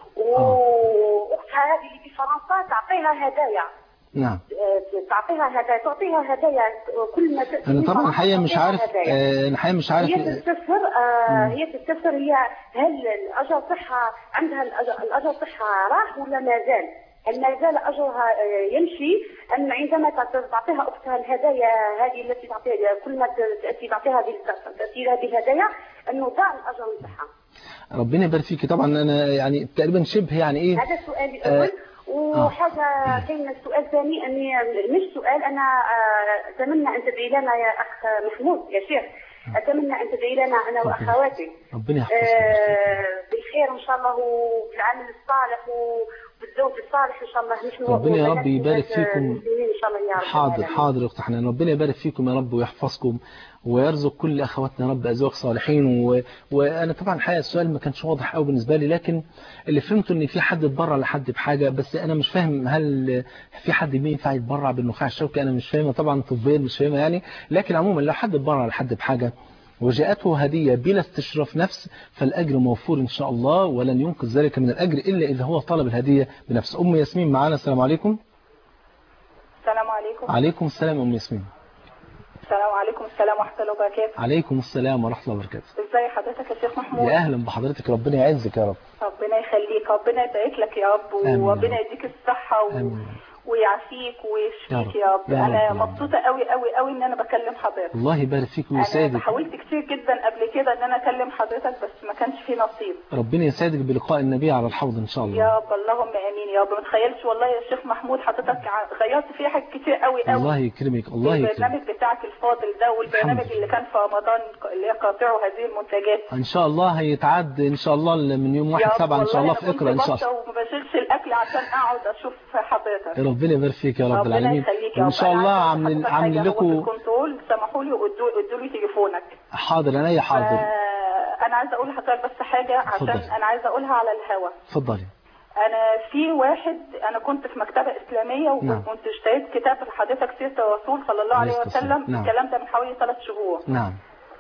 واختها هذه اللي بفرنسا تعطيها هدايا نعم آه، تعطيها هدايا تعطيها هدايا كل ما تأتي انا من طبعا فرنسا الحقيقه مش تعطيها عارف هدايا. آه، انا الحقيقه مش عارف هي تستفسر آه هي تستفسر هي هل الاجر صحة عندها الاجر, الأجر صحة راح ولا ما زال؟ هل ما زال اجرها آه، يمشي ام عندما تعت- تعطيها اختها الهدايا هذه التي تعطيها كل ما ت- تاتي تعطيها بال- تاتي لها بهدايا انه ضاع الاجر نتاعها ربنا يبارك فيكي طبعا انا يعني تقريبا شبه يعني ايه هذا السؤال آه، الاول وحاجه كاين السؤال الثاني اني مش سؤال انا آه، اتمنى ان تدعي لنا يا اخ محمود يا شيخ اتمنى ان تدعي لنا انا واخواتي ربنا يحفظك آه، بالخير ان شاء الله وبالعمل الصالح وبالزوج الصالح ان شاء الله مش ربنا يا رب وبنات يبارك الناس فيكم. المسلمين ان شاء الله يا رب حاضر العالمين. حاضر يا اخت حنان ربنا يبارك فيكم يا رب ويحفظكم ويرزق كل اخواتنا يا رب ازواج صالحين و... وانا طبعا الحقيقه السؤال ما كانش واضح قوي بالنسبه لي لكن اللي فهمته ان في حد اتبرع لحد بحاجه بس انا مش فاهم هل في حد ينفع يتبرع بالنخاع الشوكي انا مش فاهمها طبعا طبيا مش فاهمها يعني لكن عموما لو حد اتبرع لحد بحاجه وجاءته هدية بلا استشراف نفس فالأجر موفور إن شاء الله ولن ينقذ ذلك من الأجر إلا إذا هو طلب الهدية بنفسه أم ياسمين معانا السلام عليكم السلام عليكم عليكم السلام أم ياسمين السلام عليكم السلام ورحمة الله وبركاته عليكم السلام ورحمة الله وبركاته ازي حضرتك يا شيخ محمود يا أهلا بحضرتك ربنا يعزك يا رب ربنا يخليك ربنا يبارك لك يا رب آمين. وربنا يديك الصحة و... آمين. ويعافيك يا ويشفيك رب. يا رب يا رب انا العالمين. مبسوطة قوي قوي قوي ان انا بكلم حضرتك الله يبارك فيك انا ويسعدك حاولت كتير جدا قبل كده ان انا اكلم حضرتك بس ما كانش في نصيب ربنا يسعدك بلقاء النبي على الحوض إن شاء يا الله رب اللهم امين يا رب ما تخيلش والله يا شيخ محمود حضرتك ع- غيرت فيها حاجات كتير قوي قوي الله يكرمك الله يكرمك البرنامج بتاعك الفاضل ده والبرنامج الحمد اللي كان في رمضان اللي هي قاطعه هذه المنتجات إن شاء الله هيتعد إن شاء الله من يوم يا واحد رب سبعة إن شاء الله والله في أنا كنت إقرأ إن شاء بطة الله وما بشيلش الاكل عشان اقعد اشوف حضرتك ربنا يبارك فيك يا رب ربنا العالمين يخليك يا وإن رب. شاء أنا الله عايزة عامل أقول لحضرتك عامل حاجة. هو في لكم الكنترول سمحوا لي وادوا لي تليفونك حاضر أنا يا حاضر آه، انا عايزه اقول لحضرتك بس حاجه عشان اتفضل. انا عايزه اقولها على الهوا اتفضلي انا في واحد انا كنت في مكتبه اسلاميه نعم. وكنت اشتريت كتاب لحضرتك سيره الرسول صلى الله عليه عليه الصلاة وسلم والسلام. نعم. الكلام ده من حوالي ثلاث شهور نعم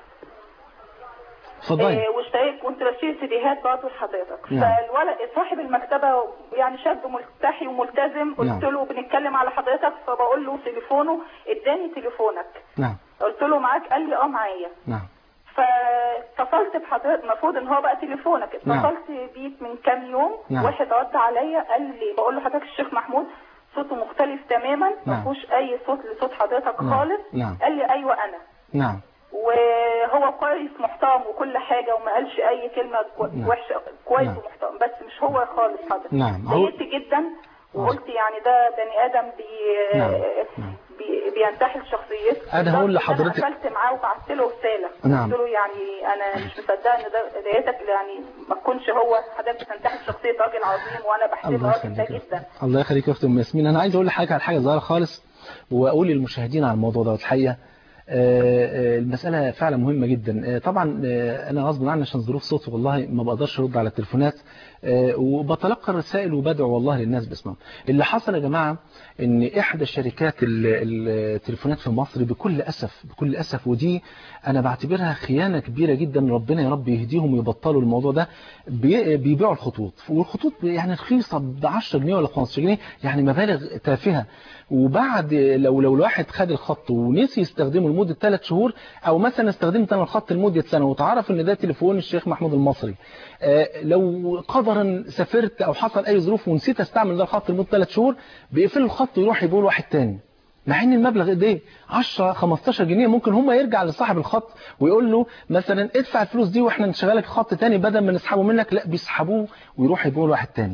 اتفضلي آه، واشتريت كنت بشتري سيديهات برضه لحضرتك نعم. فالولد صاحب المكتبه يعني شاب ملتحي وملتزم قلت نعم. له بنتكلم على حضرتك فبقول له تليفونه اداني تليفونك نعم قلت له معاك قال لي اه معايا نعم فاتصلت بحضرتك المفروض ان هو بقى تليفونك نعم. اتصلت بيك من كام يوم نعم. واحد رد عليا قال لي بقول له حضرتك الشيخ محمود صوته مختلف تماما ما نعم. فيهوش اي صوت لصوت حضرتك نعم. خالص نعم. قال لي ايوه انا نعم وهو كويس محترم وكل حاجة وما قالش أي كلمة كو- نعم. وحشة كويس نعم. ومحترم بس مش هو خالص حضرتك نعم. هو- ضايقت جدا وقلت يعني ده بني آدم بي نعم. نعم. بي بينتحل شخصيته أنا هقول لدرجة إن لحضرتك- أنا قفلت معاه وبعت له رسالة نعم. قلت له يعني أنا مش مصدقة إن ده ضايقتك يعني ما تكونش هو حضرتك بتنتحل شخصية راجل عظيم وأنا بحترم الله الراجل ده يخليك جدا الله يخليك يا اخت ام ياسمين انا عايز اقول لحضرتك على حاجه صغيره خالص واقول للمشاهدين على الموضوع ده الحقيقه آه، آه، المسألة فعلا مهمة جدا آه، طبعا آه، أنا غصب عني عشان ظروف صوتي والله ما بقدرش أرد على التليفونات آه، وبتلقى الرسائل وبدعو والله للناس باسمهم اللي حصل يا جماعة إن إحدى شركات ال- ال- التليفونات في مصر بكل أسف بكل أسف ودي أنا بعتبرها خيانة كبيرة جدا ربنا يا رب يهديهم ويبطلوا الموضوع ده بي- بيبيعوا الخطوط والخطوط يعني رخيصة ب 10 جنيه ولا 15 جنيه يعني مبالغ تافهة وبعد لو لو الواحد خد الخط ونسي يستخدمه لمدة 3 شهور او مثلا استخدمت انا الخط لمدة سنة وتعرف ان ده تليفون الشيخ محمود المصري آه، لو قدرا سافرت او حصل اي ظروف ونسيت استعمل ده الخط لمدة 3 شهور بيقفلوا الخط ويروح يبيعوا واحد تاني مع ان المبلغ قد ايه 10 15 جنيه ممكن هم يرجع لصاحب الخط ويقول له مثلا ادفع الفلوس دي واحنا نشغلك خط تاني بدل ما نسحبه منك لا بيسحبوه ويروح يبيعوا لواحد تاني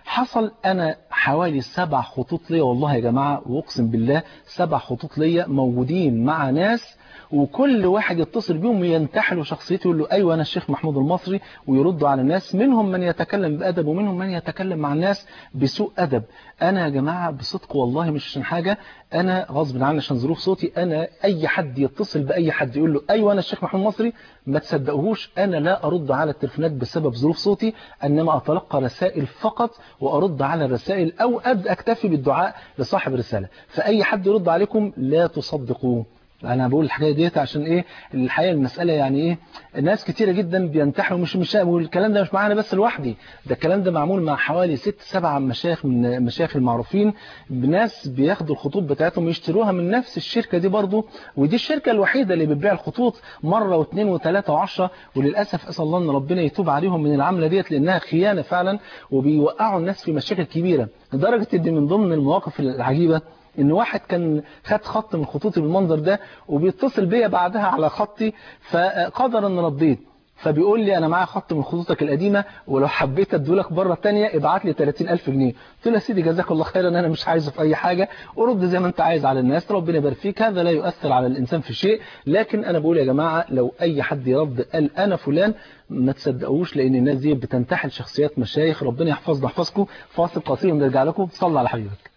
حصل انا حوالي سبع خطوط ليا والله يا جماعة واقسم بالله سبع خطوط ليا موجودين مع ناس وكل واحد يتصل بيهم ينتحلوا شخصيته يقول له ايوه انا الشيخ محمود المصري ويردوا على الناس منهم من يتكلم بادب ومنهم من يتكلم مع الناس بسوء ادب انا يا جماعه بصدق والله مش عشان حاجه انا غصب عني عشان ظروف صوتي انا اي حد يتصل باي حد يقول له ايوه انا الشيخ محمود المصري ما تصدقوهوش انا لا ارد على التليفونات بسبب ظروف صوتي انما اتلقى رسائل فقط وارد على الرسائل او ابدا اكتفي بالدعاء لصاحب الرساله فاي حد يرد عليكم لا تصدقوه انا بقول الحكايه ديت عشان ايه الحقيقه المساله يعني ايه ناس كتيره جدا بينتحروا مش مش والكلام ده مش معانا بس لوحدي ده الكلام ده معمول مع حوالي ست سبع مشايخ من المشايخ المعروفين بناس بياخدوا الخطوط بتاعتهم يشتروها من نفس الشركه دي برضو ودي الشركه الوحيده اللي بتبيع الخطوط مره واثنين وثلاثه وعشرة وللاسف اسال الله ان ربنا يتوب عليهم من العمله ديت لانها خيانه فعلا وبيوقعوا الناس في مشاكل كبيره لدرجه ان من ضمن المواقف العجيبه ان واحد كان خد خط من خطوطي بالمنظر ده وبيتصل بيا بعدها على خطي فقدر ان رديت فبيقول لي انا معايا خط من خطوطك القديمه ولو حبيت ادولك بره ثانيه ابعت لي 30000 جنيه قلت له يا سيدي جزاك الله خيرا انا مش عايزه في اي حاجه ورد زي ما انت عايز على الناس ربنا يبارك فيك هذا لا يؤثر على الانسان في شيء لكن انا بقول يا جماعه لو اي حد يرد قال انا فلان ما تصدقوش لان الناس دي بتنتحل شخصيات مشايخ ربنا يحفظنا يحفظكم فاصل قصير ونرجع لكم صلى على حبيبك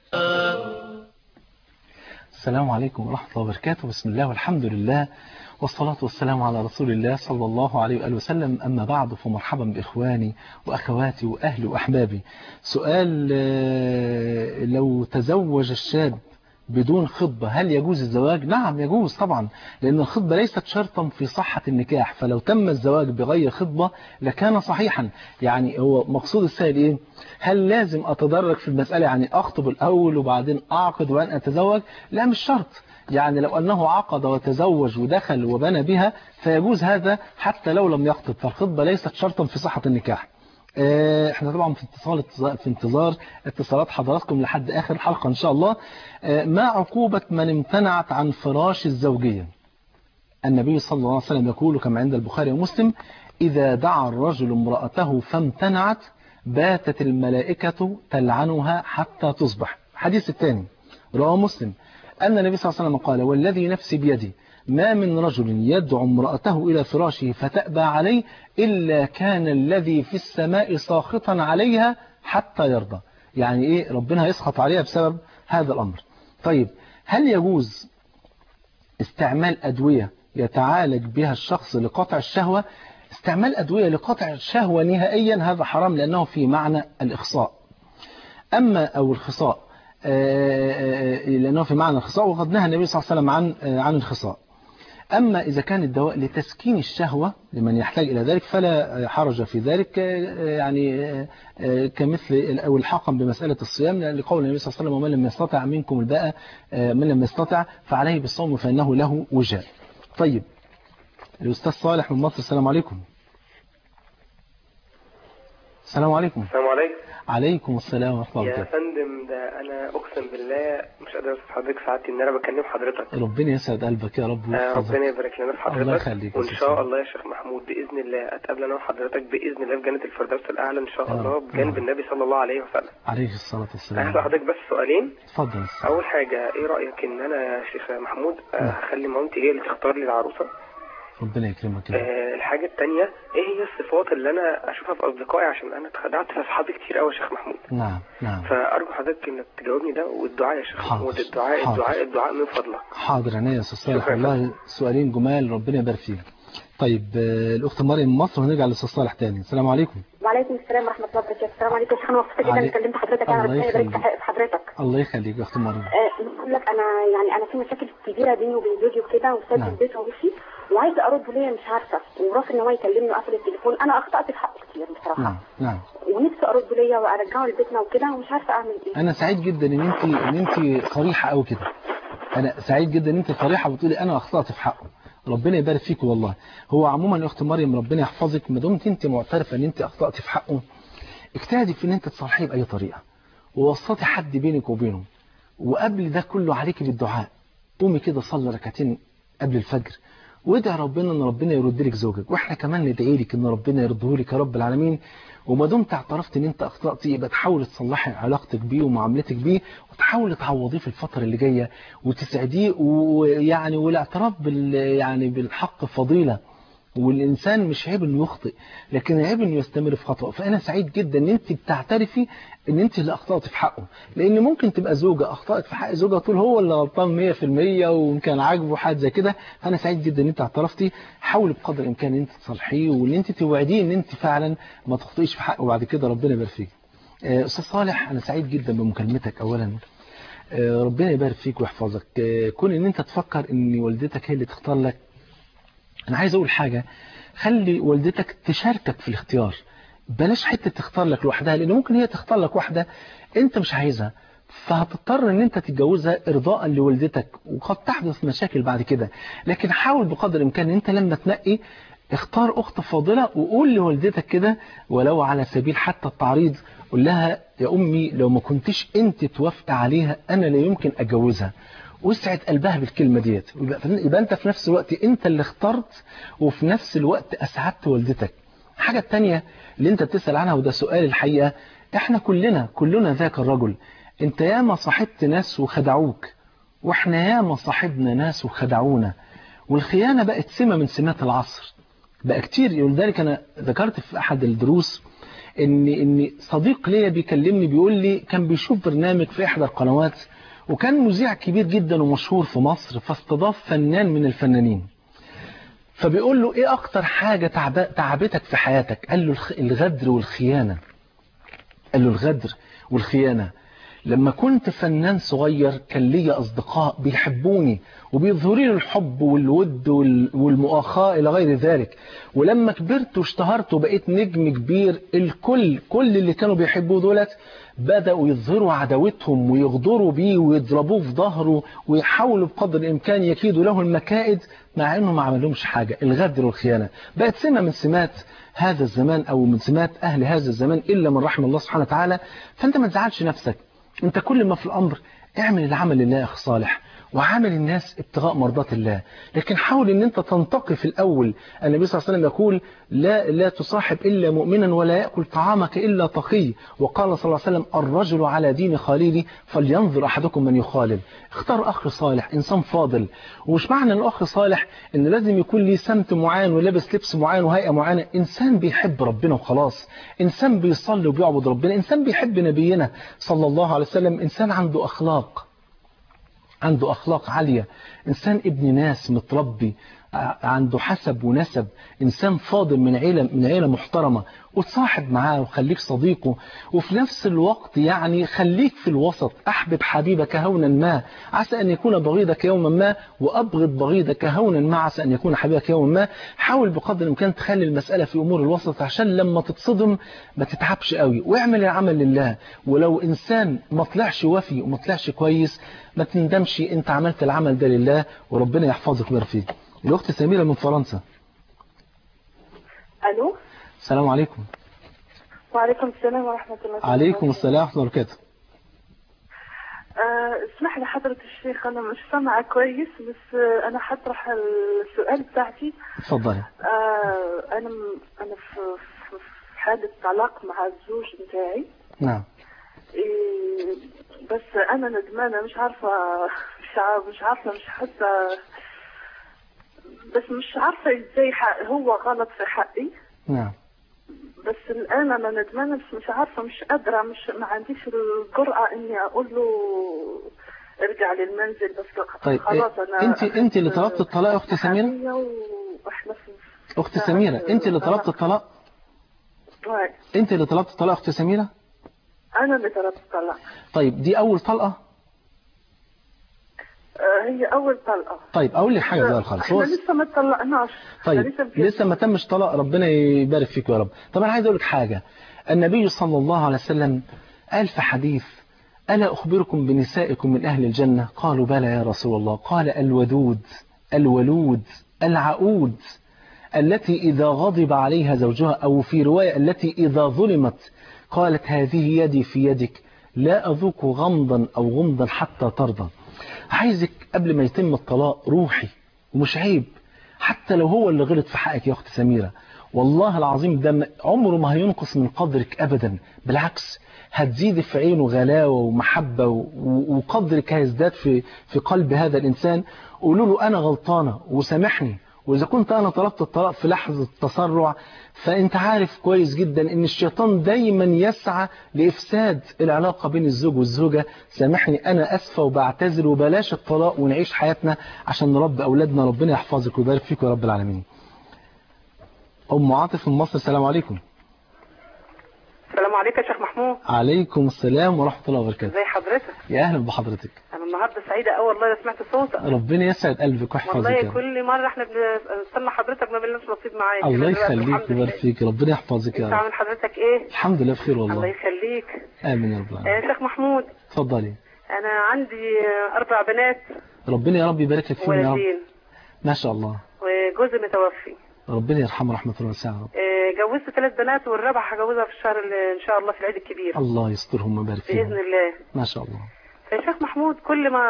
السلام عليكم ورحمة الله وبركاته بسم الله والحمد لله والصلاة والسلام على رسول الله صلى الله عليه وآله وسلم أما بعد فمرحبا بإخواني وأخواتي وأهلي وأحبابي سؤال لو تزوج الشاب بدون خطبة هل يجوز الزواج؟ نعم يجوز طبعا لأن الخطبة ليست شرطا في صحة النكاح فلو تم الزواج بغير خطبة لكان صحيحا يعني هو مقصود السائل إيه؟ هل لازم أتدرج في المسألة يعني أخطب الأول وبعدين أعقد وأن أتزوج؟ لا مش شرط يعني لو أنه عقد وتزوج ودخل وبنى بها فيجوز هذا حتى لو لم يخطب فالخطبة ليست شرطا في صحة النكاح احنا طبعا في اتصال في انتظار اتصالات حضراتكم لحد اخر الحلقة ان شاء الله ما عقوبة من امتنعت عن فراش الزوجية النبي صلى الله عليه وسلم يقول كما عند البخاري ومسلم إذا دعا الرجل امرأته فامتنعت باتت الملائكة تلعنها حتى تصبح حديث الثاني رواه مسلم أن النبي صلى الله عليه وسلم قال والذي نفسي بيدي ما من رجل يدعو امرأته إلى فراشه فتأبى عليه إلا كان الذي في السماء ساخطا عليها حتى يرضى يعني إيه ربنا هيسخط عليها بسبب هذا الأمر طيب هل يجوز استعمال أدوية يتعالج بها الشخص لقطع الشهوة استعمال أدوية لقطع الشهوة نهائيا هذا حرام لأنه في معنى الإخصاء أما أو الخصاء لأنه في معنى الخصاء وقد نهى النبي صلى الله عليه وسلم عن عن الخصاء أما إذا كان الدواء لتسكين الشهوة لمن يحتاج إلى ذلك فلا حرج في ذلك يعني كمثل أو الحاقا بمسألة الصيام لقول النبي صلى الله عليه وسلم ومن لم يستطع منكم الباء من لم يستطع فعليه بالصوم فإنه له وجاء طيب الأستاذ صالح من مصر السلام عليكم السلام عليكم السلام عليكم عليكم السلام ورحمة الله يا وبركاته فندم ده انا اقسم بالله مش قادر اوصف حضرتك سعادتي ان انا بكلم حضرتك ربنا يسعد قلبك يا رب آه، ويحفظك ربنا يبارك لنا في حضرتك الله يخليك يا وان أستاذ شاء صالح. الله يا شيخ محمود باذن الله اتقابل انا وحضرتك باذن الله في جنه الفردوس الاعلى ان شاء آه، الله بجانب آه. النبي صلى الله عليه وسلم عليه الصلاة والسلام هسأل حضرتك بس سؤالين اتفضل اول حاجه ايه رايك ان انا يا شيخ محمود آه، نعم. هخلي مامتي هي اللي تختار لي العروسه ربنا يكرمك يا رب. آه، الحاجه الثانيه ايه هي الصفات اللي انا اشوفها في اصدقائي عشان انا اتخدعت في اصحابي كتير قوي يا شيخ محمود نعم نعم فارجو حضرتك انك تجاوبني ده والدعاء يا شيخ حاضر، محمود الدعاء حاضر. الدعاء الدعاء من فضلك حاضر عينيا يا استاذ صالح شكراً. والله سؤالين جمال ربنا يبارك فيك طيب آه، الاخت مريم من مصر وهنرجع للاستاذ صالح تاني السلام عليكم وعليكم السلام ورحمه الله وبركاته السلام عليكم يا شيخ انا مبسوطه جدا علي- اني كلمت حضرتك انا الله ربنا يبارك يخليك. في حضرتك الله يخليك يا اخت مريم آه، بقول لك انا يعني انا في مشاكل كبيره بيني وبين زوجي وكده وساب نعم. البيت ومشي وعايزه ارد ليه مش عارفه ورافض ان هو يكلمني وقفل التليفون انا اخطات في حقه كتير بصراحه نعم نعم ونفسي ارد ليا وارجعه لبيتنا وكده ومش عارفه اعمل ايه انا سعيد جدا ان انت ان انت صريحه قوي كده انا سعيد جدا ان انت صريحه وبتقولي انا اخطات في حقه ربنا يبارك فيك والله هو عموما يا اخت مريم ربنا يحفظك ما دمت انت معترفه ان انت اخطات في حقه اجتهدي في ان انت تصالحيه باي طريقه ووسطي حد بينك وبينه وقبل ده كله عليك بالدعاء قومي كده صلي ركعتين قبل الفجر وادعي ربنا ان ربنا يرد لك زوجك واحنا كمان ندعي لك ان ربنا يرضيه لك يا رب العالمين وما دمت اعترفت ان انت اخطات يبقى تحاول تصلحي علاقتك بيه ومعاملتك بيه وتحاول تعوضيه في الفتره اللي جايه وتسعديه ويعني والاعتراف بال يعني بالحق فضيله والإنسان مش عيب إنه يخطئ لكن عيب إنه يستمر في خطأ فأنا سعيد جدا إن أنت بتعترفي إن أنت اللي أخطأت في حقه لأن ممكن تبقى زوجة أخطأت في حق زوجها طول هو اللي غلطان 100% وكان عاجبه حاجة زي كده فأنا سعيد جدا إن أنت اعترفتي حاولي بقدر الإمكان إن أنت تصلحيه وإن أنت توعديه إن أنت فعلا ما تخطئيش في حقه وبعد كده ربنا يبارك فيك آه، أستاذ صالح أنا سعيد جدا بمكالمتك أولا آه، ربنا يبارك فيك ويحفظك آه، كون إن أنت تفكر إن والدتك هي اللي تختار لك انا عايز اقول حاجة خلي والدتك تشاركك في الاختيار بلاش حتة تختار لك لوحدها لان ممكن هي تختار لك واحدة انت مش عايزها فهتضطر ان انت تتجوزها ارضاء لوالدتك وقد تحدث مشاكل بعد كده لكن حاول بقدر الامكان ان انت لما تنقي اختار اخت فاضلة وقول لوالدتك كده ولو على سبيل حتى التعريض قول لها يا امي لو ما كنتش انت توافق عليها انا لا يمكن اتجوزها واسعد قلبها بالكلمة ديت يبقى يبقى انت في نفس الوقت انت اللي اخترت وفي نفس الوقت اسعدت والدتك الحاجة التانية اللي انت بتسأل عنها وده سؤال الحقيقة احنا كلنا كلنا ذاك الرجل انت ياما صاحبت ناس وخدعوك واحنا ياما صاحبنا ناس وخدعونا والخيانة بقت سمة من سمات العصر بقى كتير ولذلك انا ذكرت في احد الدروس ان ان صديق ليا بيكلمني بيقول لي كان بيشوف برنامج في احدى القنوات وكان مذيع كبير جدا ومشهور في مصر فاستضاف فنان من الفنانين فبيقول له ايه اكتر حاجة تعب- تعبتك في حياتك قال له الخ- الغدر والخيانة قال له الغدر والخيانة لما كنت فنان صغير كان ليا أصدقاء بيحبوني وبيظهروا لي الحب والود وال- والمؤاخاة إلى غير ذلك ولما كبرت واشتهرت وبقيت نجم كبير الكل كل اللي كانوا بيحبوه دولت بدأوا يظهروا عداوتهم ويغدروا بيه ويضربوه في ظهره ويحاولوا بقدر الإمكان يكيدوا له المكائد مع إنه ما عملهمش حاجة الغدر والخيانة بقت سمة من سمات هذا الزمان أو من سمات أهل هذا الزمان إلا من رحم الله سبحانه وتعالى فأنت ما تزعلش نفسك انت كل ما في الامر اعمل العمل لله يا اخ صالح وعامل الناس ابتغاء مرضات الله لكن حاول ان انت تنتقي في الاول النبي صلى الله عليه وسلم يقول لا لا تصاحب الا مؤمنا ولا ياكل طعامك الا تقي وقال صلى الله عليه وسلم الرجل على دين خليله فلينظر احدكم من يخالل اختار اخ صالح انسان فاضل ومش معنى ان الاخ صالح ان لازم يكون ليه سمت معين ولابس لبس معين وهيئه معينه انسان بيحب ربنا وخلاص انسان بيصلي وبيعبد ربنا انسان بيحب نبينا صلى الله عليه وسلم انسان عنده اخلاق عنده أخلاق عالية إنسان ابن ناس متربي ع- عنده حسب ونسب إنسان فاضل من عيلة من عيلة محترمة وتصاحب معاه وخليك صديقه وفي نفس الوقت يعني خليك في الوسط أحبب حبيبك هونا ما عسى أن يكون بغيضك يوما ما وأبغض بغيضك هونا ما عسى أن يكون حبيبك يوما ما حاول بقدر الإمكان تخلي المسألة في أمور الوسط عشان لما تتصدم ما تتعبش قوي واعمل العمل لله ولو إنسان ما طلعش وفي وما طلعش كويس ما تندمش انت عملت العمل ده لله وربنا يحفظك ويبارك فيك الاخت سميرة من فرنسا الو السلام عليكم وعليكم السلام ورحمه الله وبركاته عليكم السلام ورحمة الله وبركاته آه اسمح لي حضرة الشيخ انا مش سامعة كويس بس آه انا حطرح السؤال بتاعتي اتفضلي آه انا م- انا في في- في حالة طلاق مع الزوج بتاعي نعم إيه بس انا ندمانة مش عارفة مش عارفة مش عارفة مش حاسة بس مش عارفة ازاي حق هو غلط في حقي نعم بس الآن أنا ندمانة بس مش عارفة مش قادرة مش ما عنديش الجرأة إني أقول له ارجع للمنزل بس طيب خلاص أنا انت انت اللي طلبت الطلاق يا اخت سميرة حامية وإحنا في اخت سميرة انت اللي طلبت الطلاق واي. انت اللي طلبت الطلاق يا اخت سميرة أنا اللي طلبت الطلاق طيب دي اول طلقة آه، هي أول طلقة طيب اقول لك حاجة بقى خالص إحنا هو لسه ما اتطلقناش طيب إحنا لسه بجد. لسه ما تمش طلاق ربنا يبارك فيك يا رب طب انا عايز اقول لك حاجة النبي صلى الله عليه وسلم قال في حديث ألا أخبركم بنسائكم من أهل الجنة قالوا بلى يا رسول الله قال الودود الولود العقود التي إذا غضب عليها زوجها أو في رواية التي إذا ظلمت قالت هذه يدي في يدك لا أذوق غمضا أو غمضا حتى ترضى عايزك قبل ما يتم الطلاق روحي ومش عيب حتى لو هو اللي غلط في حقك يا أخت سميرة والله العظيم ده م- عمره ما هينقص من قدرك أبدا بالعكس هتزيد في عينه غلاوة ومحبة و- و- وقدرك هيزداد في في قلب هذا الإنسان قولوا له أنا غلطانة وسامحني وإذا كنت أنا طلبت الطلاق في لحظة تسرع فأنت عارف كويس جدا إن الشيطان دايما يسعى لإفساد العلاقة بين الزوج والزوجة سامحني أنا أسفة وبعتذر وبلاش الطلاق ونعيش حياتنا عشان نربي أولادنا ربنا يحفظك ويبارك فيك يا رب العالمين أم عاطف من مصر السلام عليكم السلام عليكم يا شيخ محمود عليكم السلام ورحمة الله وبركاته ازي حضرتك يا أهلا بحضرتك انا النهارده سعيده قوي والله أنا سمعت صوتك ربنا يسعد قلبك ويحفظك يا والله رب. كل مره احنا بنستنى حضرتك ما بنلاقيش نصيب معاك الله كده دلوقتي، يخليك الحمد ويبارك لله. فيك ربنا يحفظك يا انت رب عامل حضرتك ايه الحمد لله بخير الله والله يخليك آمين يا رب آه، العالمين يا شيخ محمود اتفضلي انا عندي آه، اربع بنات ربنا يا رب يبارك لك فيهم يا رب ولدين ما شاء الله وجوزي متوفي ربنا يرحمه رحمة الله واسعة يا رب آه، جوزت ثلاث بنات والرابعه هجوزها في الشهر اللي ان شاء الله في العيد الكبير الله يسترهم ويبارك باذن فيهم الله ما شاء الله يا شيخ محمود كل ما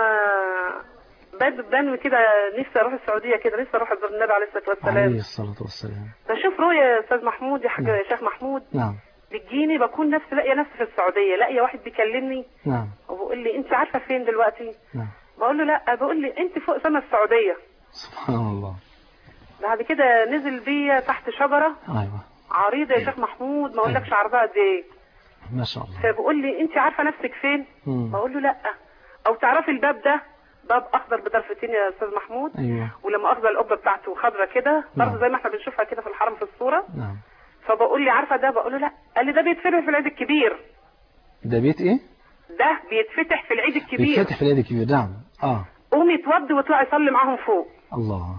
بد بنوي كده نفسي اروح السعوديه كده نفسي اروح ازور النبي عليه الصلاه والسلام عليه الصلاة والسلام بشوف رؤيا يا استاذ محمود يا حاج يا شيخ محمود نعم بتجيني بكون نفسي لاقيه نفسي في السعوديه لاقيه واحد بيكلمني نعم وبيقول لي انت عارفه فين دلوقتي نعم بقول له لا بقول لي انت فوق سما السعوديه سبحان الله بعد كده نزل بيا تحت شجره أيوة عريضه يا شيخ محمود ما اقولكش عرضها قد ايه ما شاء الله فبقول لي انت عارفه نفسك فين مم. بقول له لا او تعرفي الباب ده باب اخضر بطرفتين يا استاذ محمود أيوة ولما اخذ القبه بتاعته خضره كده برضه نعم. زي ما احنا بنشوفها كده في الحرم في الصوره نعم فبقول لي عارفه ده بقول له لا قال لي ده بيتفتح في العيد الكبير ده بيت إيه؟ ده بيتفتح في العيد الكبير بيتفتح في العيد الكبير نعم آه قومي اتوضي واطلعي صلي معاهم فوق الله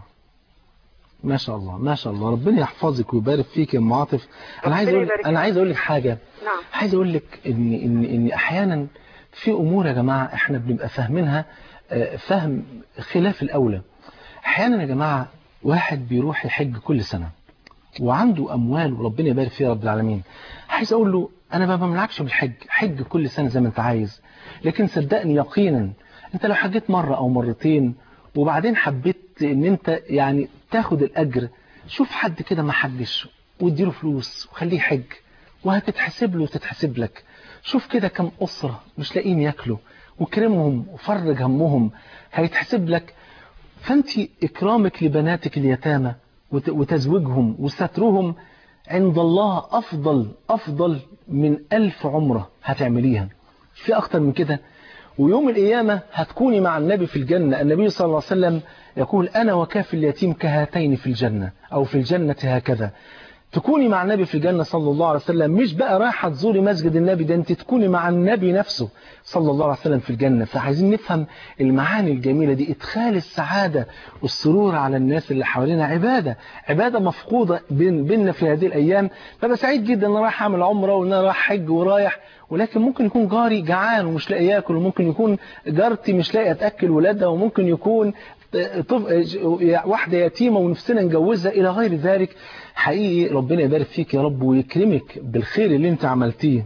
ما شاء الله ما شاء الله ربنا يحفظك ويبارك فيك يا ام عاطف انا عايز اقول يبارك انا عايز اقول لك حاجه نعم عايز اقول لك ان ان ان احيانا في امور يا جماعه احنا بنبقى فاهمينها آه، فهم خلاف الاولى احيانا يا جماعه واحد بيروح يحج كل سنه وعنده اموال وربنا يبارك فيه يا رب العالمين عايز اقول له انا ما بمنعكش بالحج حج كل سنه زي ما انت عايز لكن صدقني يقينا انت لو حجيت مره او مرتين وبعدين حبيت ان انت يعني تاخد الاجر شوف حد كده ما حجش واديله فلوس وخليه يحج وهتتحسب له وتتحسب لك شوف كده كم اسره مش لاقيين ياكلوا وكرمهم وفرج همهم هيتحسب لك فانت اكرامك لبناتك اليتامى وت- وتزويجهم وسترهم عند الله افضل افضل من الف عمره هتعمليها في اكتر من كده ويوم القيامة هتكوني مع النبي في الجنة النبي صلى الله عليه وسلم يقول أنا وكاف اليتيم كهاتين في الجنة أو في الجنة هكذا تكوني مع النبي في الجنة صلى الله عليه وسلم مش بقى رايحة تزوري مسجد النبي ده انت تكوني مع النبي نفسه صلى الله عليه وسلم في الجنة فعايزين نفهم المعاني الجميلة دي ادخال السعادة والسرور على الناس اللي حوالينا عبادة عبادة مفقودة بين بيننا في هذه الأيام ببقى سعيد جدا ان انا رايح اعمل عمرة وان انا رايح حج ورايح ولكن ممكن يكون جاري جعان ومش لاقي ياكل وممكن يكون جارتي مش لاقيه تاكل ولادها وممكن يكون طف... واحدة يتيمة ونفسنا نجوزها إلى غير ذلك حقيقي ربنا يبارك فيك يا رب ويكرمك بالخير اللي انت عملتيه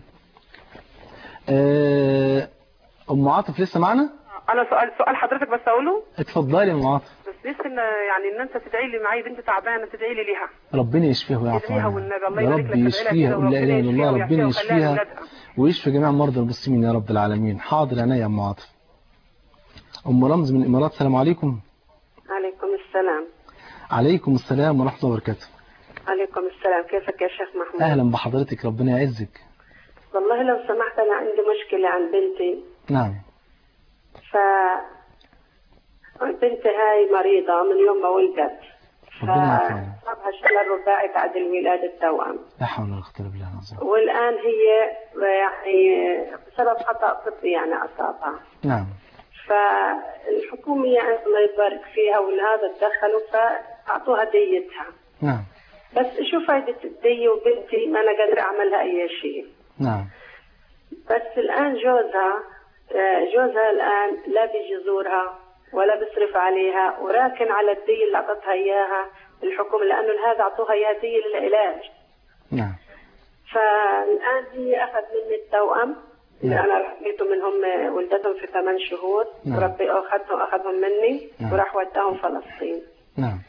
آه، أم عاطف لسه معنا انا سؤال سؤال حضرتك بس اقوله اتفضلي يا أم عاطف بس نفسي ان يعني ان انت تدعي لي معايا بنت تعبانه تدعي لي ليها ربنا يشفيها ويعفو ادعيها عنها والنبي الله يا يبارك رب لك يشفيها ادعي لها ولا كده إله إلا وربنا الله يشفيها ربنا ويعافيها يشفيها ويخليها ويشفي جميع مرضى المسلمين يا رب العالمين حاضر عينيا يا أم عاطف أم رمز من الإمارات السلام عليكم عليكم السلام عليكم السلام ورحمة الله وبركاته عليكم السلام كيفك يا شيخ محمود أهلا بحضرتك ربنا يعزك والله لو سمحت أنا عندي مشكلة عن بنتي نعم ف بنتي هاي مريضة من يوم ما ولدت ربنا يعافيها فصابها شلل رباعي بعد الولادة التوأم لا حول ولا قوة إلا بالله العظيم والآن هي يعني بسبب خطأ طبي يعني أصابها نعم فالحكومة يعني الله يبارك فيها والهذا تدخلوا فأعطوها ديتها نعم بس شو فايدة الدية وبنتي ما أنا قادرة أعملها أي شيء نعم بس الآن جوزها آه، جوزها الآن لا بيجي يزورها ولا بيصرف عليها وراكن على الدية اللي أعطتها إياها الحكومة لأنه هذا أعطوها إياها دية للعلاج نعم فالآن هي أخذ مني التوأم اللي نعم. أنا ربيته منهم آه، ولدتهم في ثمان شهور نعم. وربي أخذهم أخذهم مني نعم. وراح وداهم فلسطين نعم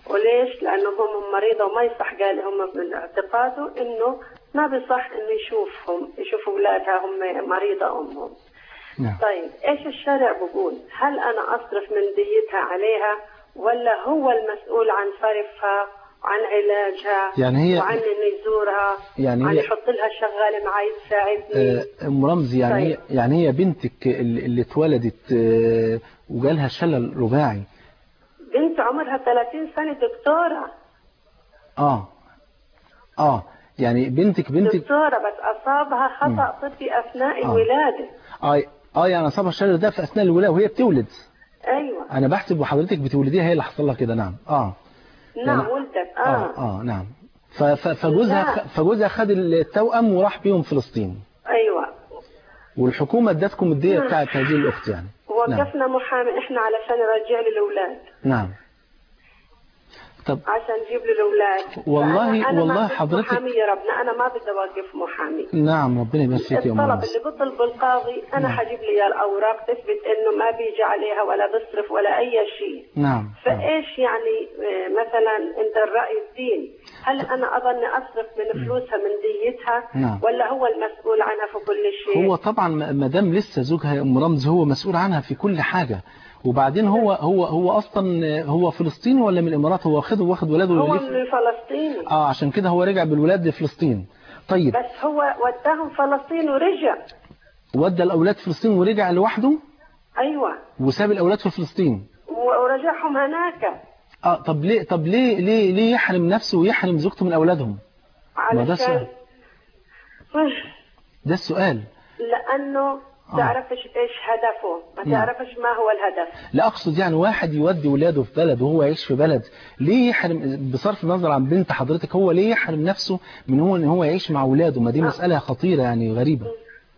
وليش؟ لأنه هم مريضة وما يصح قال هم من اعتقاده إنه ما بيصح إنه يشوفهم يشوف أولادها هم مريضة أمهم نعم. طيب إيش الشرع بقول؟ هل أنا أصرف من ديتها عليها ولا هو المسؤول عن صرفها وعن علاجها يعني هي- وعن إنه يزورها يعني وعن هي- يحط لها شغالة معي تساعدني آه، ام رمزي يعني طيب. هي يعني هي بنتك اللي اللي اتولدت آه، وجالها شلل رباعي بنت عمرها 30 سنة دكتورة اه اه يعني بنتك بنتك دكتورة بس أصابها خطأ طبي أثناء آه. الولادة اه اه يعني اصابها الشلل ده في اثناء الولاده وهي بتولد أيوة انا بحسب وحضرتك بتولديها هي اللي حصل لها كده نعم اه نعم يعني- ولدت اه آه. اه نعم ف- ف- فجوزها لا. خ- فجوزها خد التوأم وراح بيهم فلسطين أيوة والحكومه ادتكم الديه بتاعت هذه الاخت يعني نعم وقفنا محامي إحنا علشان نرجع له الأولاد نعم طب عشان نجيب له الأولاد والله- فأنا- أنا والله ما بدي حضرتك- محامي يا ربنا أنا ما بدي أوقف محامي نعم ربنا يبارك فيك يا ام الطلب رمزي اللي بيطلب القاضي أنا نعم. حجيب لي الأوراق تثبت إنه ما بيجي عليها ولا بيصرف ولا أي شيء نعم فايش يعني آه، مثلا انت الراي الدين هل انا اظن اصرف من فلوسها من ديتها نعم. ولا هو المسؤول عنها في كل شيء هو طبعا ما دام لسه زوجها يا ام رمز هو مسؤول عنها في كل حاجه وبعدين هو هو هو اصلا هو فلسطيني ولا من الامارات هو واخد واخد ولاده هو وليه من فلسطيني اه عشان كده هو رجع بالولاد لفلسطين طيب بس هو وداهم فلسطين ورجع ودى الاولاد فلسطين ورجع لوحده ايوه وساب الاولاد في فلسطين ورجعهم هناك اه طب ليه طب ليه ليه ليه يحرم نفسه ويحرم زوجته من اولادهم ما ده علشان سؤال ده السؤال لانه آه. تعرفش ايش هدفه ما نعم. تعرفش ما هو الهدف لا اقصد يعني واحد يودي ولاده في بلد وهو يعيش في بلد ليه يحرم بصرف النظر عن بنت حضرتك هو ليه يحرم نفسه من هو ان هو يعيش مع اولاده ما دي مسألة خطيرة يعني غريبة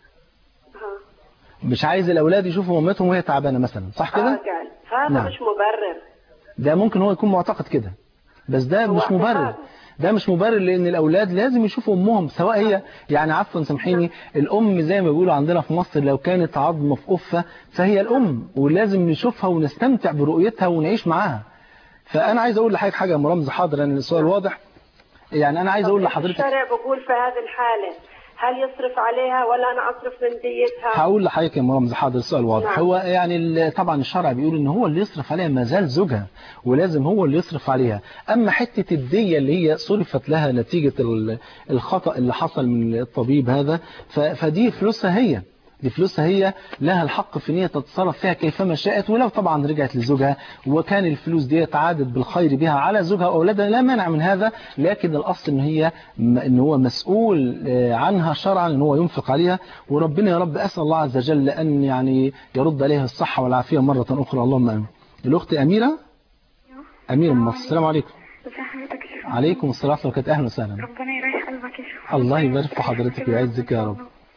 مش عايز الاولاد يشوفوا مامتهم وهي تعبانة مثلا صح اه كده قال هذا نعم. مش مبرر ده ممكن هو يكون معتقد كده بس ده هو مش مبرر اعتقاد. ده مش مبرر لان الاولاد لازم يشوفوا امهم سواء هي يعني عفوا سامحيني الام زي ما بيقولوا عندنا في مصر لو كانت عظمه في قفه فهي الام ولازم نشوفها ونستمتع برؤيتها ونعيش معاها فانا عايز اقول لحضرتك حاجه يا ام رمز حاضر ان السؤال واضح يعني انا عايز اقول لحضرتك الشرع بقول في هذه الحالة هل يصرف عليها ولا أنا أصرف من ديتها هقول لحضرتك يا ام رمز حاضر السؤال واضح نعم. هو يعني ال- طبعا الشرع بيقول ان هو اللي يصرف عليها ما زال زوجها ولازم هو اللي يصرف عليها اما حته الديه اللي هي صرفت لها نتيجه ال- الخطا اللي حصل من الطبيب هذا ف- فدي فلوسها هي دي فلوسها هي لها الحق في ان هي تتصرف فيها كيفما شاءت ولو طبعا رجعت لزوجها وكان الفلوس دي عادت بالخير بها على زوجها واولادها لا مانع من هذا لكن الاصل ان هي م- ان هو مسؤول آه، عنها شرعا ان هو ينفق عليها وربنا يا رب اسال الله عز وجل ان يعني يرد عليها الصحه والعافيه مره اخرى اللهم امين الاخت اميره اميره من مصر السلام عليكم ازي حضرتك يا شيخ عليكم السلام ورحمه الله وبركاته اهلا وسهلا ربنا يريح قلبك يا شيخ الله يبارك في حضرتك ويعزك يا رب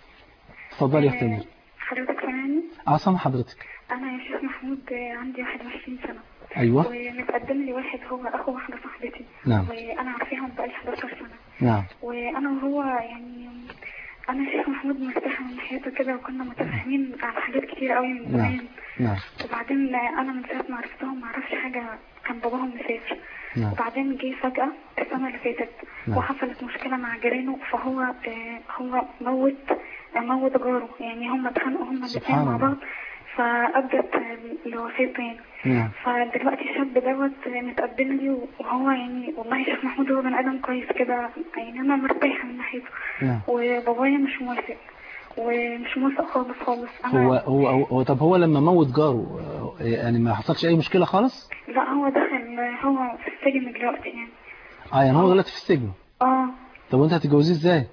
اتفضلي يا اخت اميره حضرتك سامعني اه سامع حضرتك انا يا شيخ محمود آه، عندي 21 سنه ايوه ومتقدم لي واحد هو اخو واحده صاحبتي نعم. وانا عارفاهم بقالي 11 سنه نعم وانا وهو يعني انا شيخ محمود مرتاحه من ناحيته كده وكنا متفاهمين على حاجات كتير قوي من نعم زمان نعم وبعدين انا من ساعه ما عرفتهم ما اعرفش حاجه كان باباهم مسافر نعم. وبعدين جه فجاه السنه اللي فاتت نعم. وحصلت مشكله مع جيرانه فهو آه، هو موت آه، موت جاره يعني هم اتخانقوا هم الاثنين سبحان مع الله. بعض فادت آه، لوفاته يعني نعم فدلوقتي الشاب دوت متقدم لي وهو يعني والله يا شيخ محمود هو بني ادم كويس كده يعني انا مرتاحه من ناحيته نعم وبابايا مش موافق ومش موافق خالص خالص انا هو هو هو هو- طب هو لما موت جاره آه، يعني ما حصلش اي مشكله خالص لا هو دخل هو في السجن دلوقتي يعني اه يعني هو دلوقتي في السجن اه طب وانت هتتجوزيه ازاي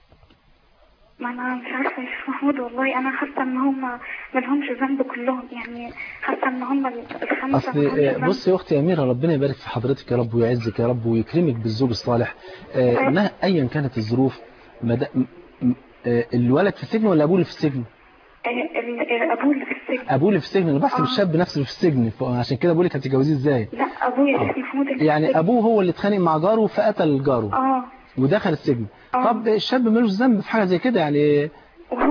ما انا مش عارفه يا شيخ محمود والله انا حاسه ان هم ما لهمش ذنب كلهم يعني حاسه ان هم الخمسه اصل ما لهمش آه، ذنب. بص يا اختي اميره ربنا يبارك في حضرتك يا رب ويعزك يا رب ويكرمك بالزوج الصالح آه، ما ايا كانت الظروف مد... م- م- آه، الولد في السجن ولا ابوه اللي في السجن آه، ال- آه، ابوه اللي في السجن ابوه اللي في السجن انا بحسب آه. الشاب نفسه اللي في السجن فعشان كده بقول لك هتتجوزيه ازاي لا ابويا يا شيخ محمود اللي في يعني السجن. ابوه هو اللي اتخانق مع جاره فقتل جاره اه ودخل السجن آه. طب الشاب ملوش ذنب في حاجه زي كده يعني وهو يا شيخ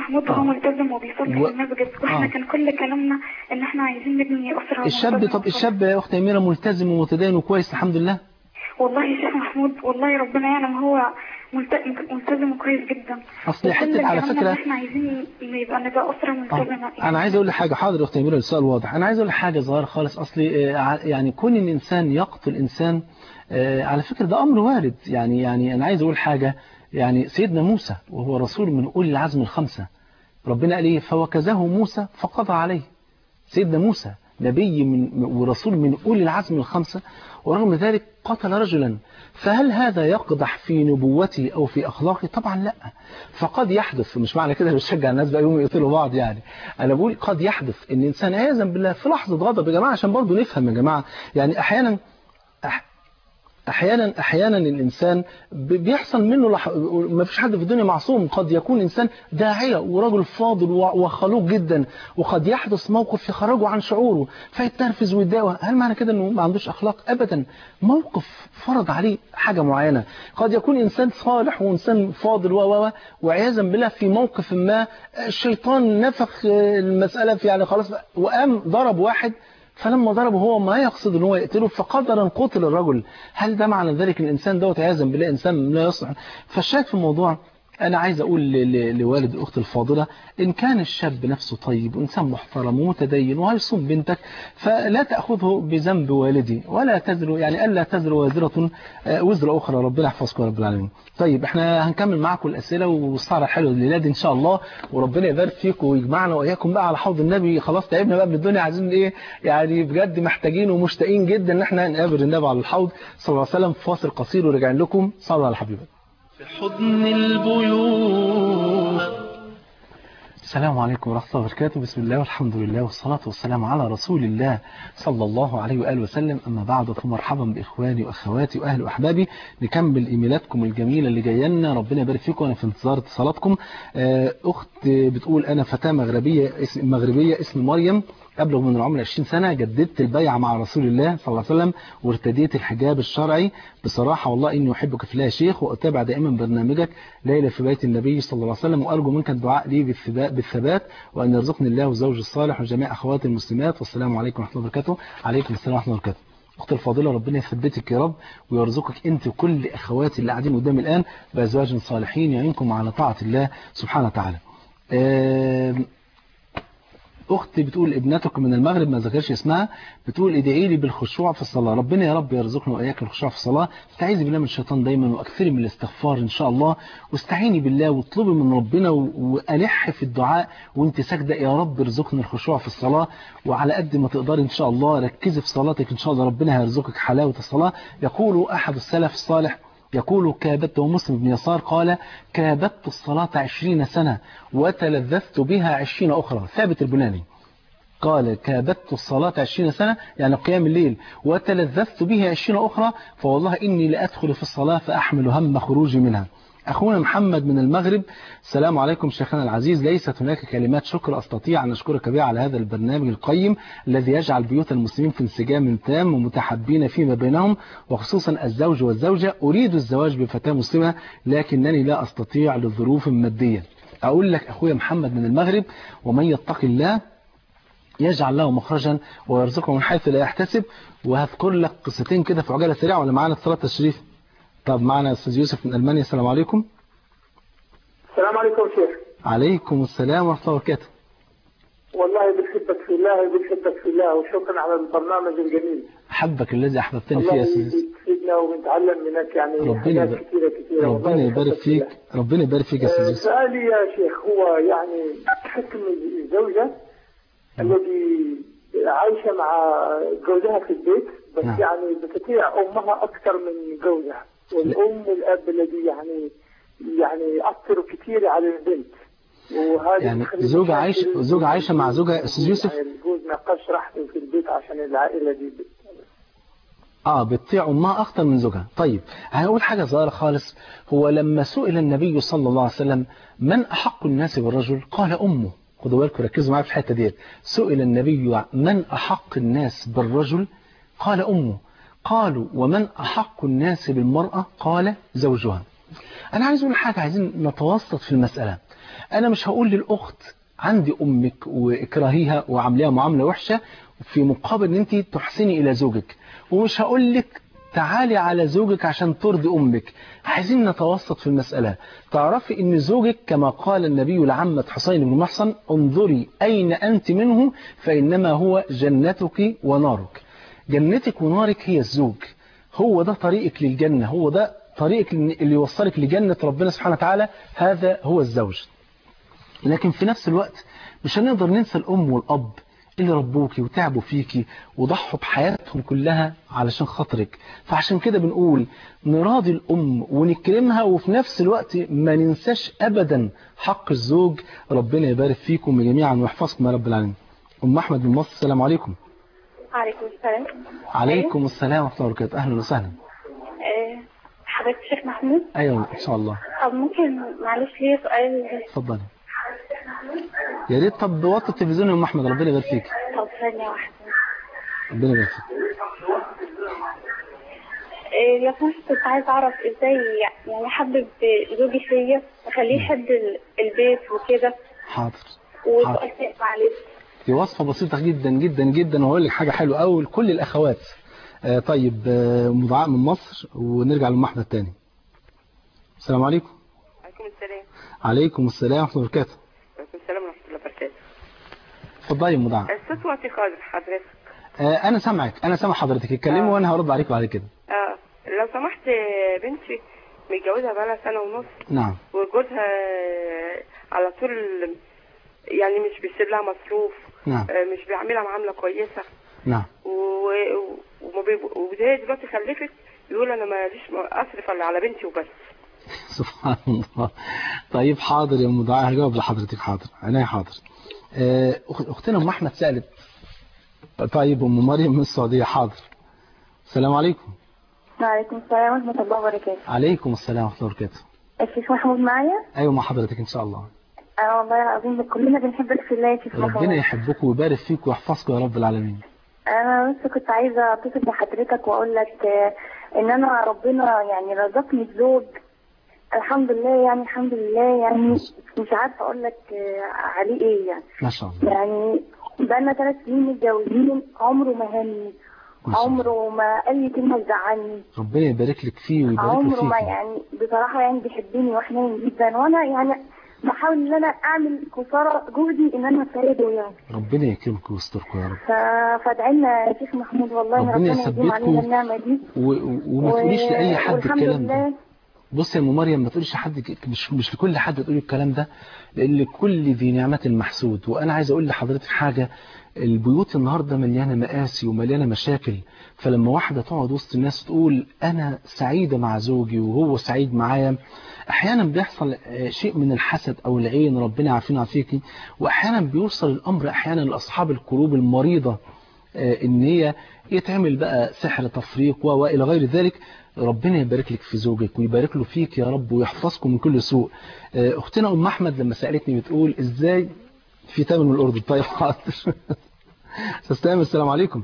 محمود هو ملتزم وبيصلي و- في المسجد واحنا آه. كان كل كلامنا ان احنا عايزين نبني اسره الشاب منتظمة طب الشاب يا اخت اميره ملتزم ومتدين وكويس الحمد لله والله يا شيخ محمود والله ربنا يعلم هو ملت- ملتزم وكويس جدا أصل وكل حتة على كلامنا فكرة- ان احنا عايزين يبقى نبقى اسره ملتزمه انا عايز اقول لك حاجه حاضر يا اخت اميره السؤال واضح انا عايز اقول لك حاجه صغيره خالص اصلي آه، ع- يعني كون ان انسان يقتل انسان آه، على فكره ده امر وارد يعني يعني انا عايز اقول حاجه يعني سيدنا موسى وهو رسول من اولي العزم الخمسه ربنا قال ايه فوكزه موسى فقضى عليه سيدنا موسى نبي من ورسول من أولي العزم الخمسة ورغم ذلك قتل رجلا فهل هذا يقدح في نبوته أو في أخلاقه طبعا لا فقد يحدث مش معنى كده بشجع الناس بقى يقوموا يقتلوا بعض يعني أنا بقول قد يحدث إن إنسان عياذا بالله في لحظة غضب يا جماعة عشان برضه نفهم يا جماعة يعني أحيانا أح احيانا احيانا الانسان ب- بيحصل منه لح... ما فيش حد في الدنيا معصوم قد يكون انسان داعيه ورجل فاضل و- وخلوق جدا وقد يحدث موقف يخرجه عن شعوره فيتنرفز ويتضايق هل معنى كده انه ما عندوش اخلاق ابدا موقف فرض عليه حاجه معينه قد يكون انسان صالح وانسان فاضل و و و وعياذا بالله في موقف ما الشيطان نفخ المساله في يعني خلاص وقام ضرب واحد فلما ضربه هو ما يقصد ان هو يقتله فقدرا قتل الرجل هل ده معنى ذلك ان الانسان دوت عياذا بالله انسان لا يصلح فالشاهد في الموضوع انا عايز اقول ل- ل- لوالد الاخت الفاضله ان كان الشاب نفسه طيب وانسان محترم ومتدين وهيصوم بنتك فلا تاخذه بذنب والدي ولا تزر يعني الا تزر وازره آه، وزر اخرى ربنا يحفظكم يا رب العالمين طيب احنا هنكمل معاكم الاسئله والسهره الحلوه الليله دي ان شاء الله وربنا يبارك فيكم ويجمعنا واياكم بقى على حوض النبي خلاص تعبنا بقى من الدنيا عايزين ايه يعني بجد محتاجين ومشتاقين جدا ان احنا نقابل النبي على الحوض صلى الله عليه وسلم في فاصل قصير وراجعين لكم صلوا على حبيبك حضن البيوت السلام عليكم ورحمة الله وبركاته بسم الله والحمد لله والصلاة والسلام على رسول الله صلى الله عليه وآله وسلم أما بعد فمرحبا بإخواني وأخواتي وأهل وأحبابي نكمل إيميلاتكم الجميلة اللي جايه لنا ربنا يبارك فيكم أنا في انتظار اتصالاتكم آه، أخت بتقول أنا فتاة مغربية اسم مغربية اسم مريم أبلغ من العمر 20 سنة جددت البيعة مع رسول الله صلى الله عليه وسلم وارتديت الحجاب الشرعي بصراحة والله إني أحبك في الله يا شيخ وأتابع دائما برنامجك ليلة في بيت النبي صلى الله عليه وسلم وأرجو منك الدعاء لي بالثبات, بالثبات وأن يرزقني الله والزوج الصالح وجميع أخواتي المسلمات والسلام عليكم ورحمة الله وبركاته عليكم السلام ورحمة الله وبركاته أخت الفاضلة ربنا يثبتك يا رب ويرزقك أنت وكل أخواتي اللي قاعدين قدامي الآن بأزواج صالحين يعينكم على طاعة الله سبحانه وتعالى آم، اختي بتقول ابنتك من المغرب ما ذكرش اسمها بتقول ادعي لي بالخشوع في الصلاه ربنا يا رب يرزقنا واياك الخشوع في الصلاه استعيذي بالله من الشيطان دايما واكثري من الاستغفار ان شاء الله واستعيني بالله واطلبي من ربنا و- والح في الدعاء وانت ساجده يا رب ارزقنا الخشوع في الصلاه وعلى قد ما تقدري ان شاء الله ركزي في صلاتك ان شاء الله ربنا هيرزقك حلاوه الصلاه يقول احد السلف الصالح يقول كابدت ومسلم بن يسار قال كابدت الصلاة عشرين سنة وتلذذت بها عشرين أخرى ثابت البناني قال كابدت الصلاة عشرين سنة يعني قيام الليل وتلذذت به عشرين أخرى فوالله إني لأدخل في الصلاة فأحمل هم خروجي منها أخونا محمد من المغرب السلام عليكم شيخنا العزيز ليست هناك كلمات شكر أستطيع أن أشكرك بها على هذا البرنامج القيم الذي يجعل بيوت المسلمين في انسجام تام ومتحابين فيما بينهم وخصوصا الزوج والزوجة أريد الزواج بفتاة مسلمة لكنني لا أستطيع لظروف مادية أقول لك أخويا محمد من المغرب ومن يتق الله يجعل له مخرجا ويرزقه من حيث لا يحتسب وهذكر لك قصتين كده في عجالة سريعة ولا معانا اتصالات تشريف طب معنا أستاذ يوسف من ألمانيا السلام عليكم السلام عليكم شيخ عليكم السلام ورحمة الله وبركاته والله بنحبك في الله وبنحبك في الله وشكرا على البرنامج الجميل حبك الذي أحببتني فيه الله يا أستاذ يفيدنا وبنتعلم منك يعني ربنا حاجات يبارك- كثيرة كثيرة والله ربنا يبارك بنحبك في الله. فيك ربنا يبارك فيك يا أستاذ آه، يوسف سؤالي يا شيخ هو يعني حكم الزوجة التي عايشة مع جوزها في البيت بس نعم. يعني بتطيع أمها أكثر من جوزها والأم والأب الذي يعني يعني يأثروا كثير على البنت وهذا يعني بيخلي زوجة مشاكل عايشة زوجة عايشة مع زوجها أستاذ يوسف يعني الجوز ما يبقاش راحته في البيت عشان العائلة دي اه بتطيع امها اكتر من زوجها طيب هنقول حاجه صغيره خالص هو لما سئل النبي صلى الله عليه وسلم من احق الناس بالرجل قال امه خدوا بالكم ركزوا معايا في الحته ديت سئل النبي من احق الناس بالرجل قال امه قالوا ومن احق الناس بالمراه قال زوجها انا عايز اقول حاجه عايزين نتوسط في المساله انا مش هقول للاخت عندي امك واكرهيها وعامليها معامله وحشه في مقابل ان انت تحسني الى زوجك ومش هقول لك تعالي على زوجك عشان ترضي امك عايزين نتوسط في المساله تعرفي ان زوجك كما قال النبي لعمه حسين بن محصن انظري اين انت منه فانما هو جنتك ونارك جنتك ونارك هي الزوج هو ده طريقك للجنه هو ده طريقك اللي يوصلك لجنه ربنا سبحانه وتعالى هذا هو الزوج لكن في نفس الوقت مش هنقدر ننسى الأم والأب اللي ربوكي وتعبوا فيكي وضحوا بحياتهم كلها علشان خاطرك فعشان كده بنقول نراضي الأم ونكرمها وفي نفس الوقت ما ننساش أبدا حق الزوج ربنا يبارك فيكم جميعا ويحفظكم يا رب العالمين أم أحمد من مصر السلام عليكم عليكم السلام عليكم السلام ورحمة الله وبركاته أهلا وسهلا آه، حضرتك الشيخ محمود أيوة إن شاء الله طب ممكن معلش ليا سؤال اتفضلي يا ريت طب وطي التلفزيون يا أم أحمد ربنا يبارك فيك طب ثانية واحدة ربنا يبارك فيك آه، يا سمحت كنت عايزة أعرف إزاي يعني أحبب زوجي فيا وأخليه يحب ال- البيت وكده حاضر وسؤال تاني معلش دي وصفة بسيطة جدا جدا جدا وهقول لك حاجة حلوة قوي لكل الأخوات آه طيب آه مدعاء من مصر ونرجع لأم أحمد تاني السلام عليكم عليكم السلام عليكم السلام ورحمة الله وبركاته عليكم السلام ورحمة الله وبركاته اتفضلي يا مدعاء الصوت وطي خالص حضرتك آه أنا سامعك أنا سامع حضرتك اتكلمي وأنا هرد عليك بعد كده اه لو سمحت آه، بنتي متجوزة بقالها سنة ونص نعم وجوزها على طول يعني مش بيسيب لها مصروف نعم آه، مش بيعملها معاملة كويسة نعم و- و- وما بيب- وهي دلوقتي خلفت يقول انا ماليش اصرف الا على بنتي وبس سبحان الله طيب حاضر يا أم دعاء هجاوب لحضرتك حاضر عينيا حاضر آه، أخ- أختنا أم أحمد سألت طيب أم مريم من السعودية حاضر السلام عليكم وعليكم السلام ورحمة الله وبركاته عليكم السلام ورحمة الله وبركاته الشيخ محمود معايا أيوة مع حضرتك إن شاء الله أنا والله العظيم كلنا بنحبك في الله يا شيخ ربنا محمود يحبكم ويبارك فيكم ويحفظكم يا رب العالمين أنا بس كنت عايزة أتصل بحضرتك وأقول لك آه، إن أنا ربنا يعني رزقني بزوج الحمد لله يعني الحمد لله يعني مش عارفة أقول لك آه، عليه إيه يعني ما شاء الله يعني بقالنا ثلاث سنين متجوزين عمره ما هني عمره ما قال لي كلمة تزعلني ربنا يبارك لك فيه ويبارك له عمره ما فيك يعني بصراحة يعني بيحبني وحنين جدا وأنا يعني بحاول إن أنا أعمل قصارى جهدي إن أنا أساعده يعني ربنا يكرمكم ويستركم يا رب ف- فادعي لنا يا شيخ محمود والله ربنا ربنا يديم يثبتكم علينا النعمة دي و... و- وما تقوليش و- لأي حد والحمد الكلام ده لله بص يا ام مريم ما تقوليش لحد ك- مش مش لكل حد تقولي الكلام ده لان لكل ذي نعمه محسود وانا عايز اقول لحضرتك حاجه البيوت النهارده مليانه مآسي ومليانه مشاكل فلما واحده تقعد وسط الناس تقول انا سعيده مع زوجي وهو سعيد معايا احيانا بيحصل آه، شيء من الحسد او العين ربنا يعافينا ويعافيكي واحيانا بيوصل الامر احيانا لاصحاب القلوب المريضه آه، ان هي يتعمل بقى سحر تفريق و- والى غير ذلك ربنا يبارك لك في زوجك ويبارك له فيك يا رب ويحفظكم من كل سوء آه، اختنا ام احمد لما سالتني بتقول ازاي في تامر من الاردن طيب حاضر استاذ تامر السلام عليكم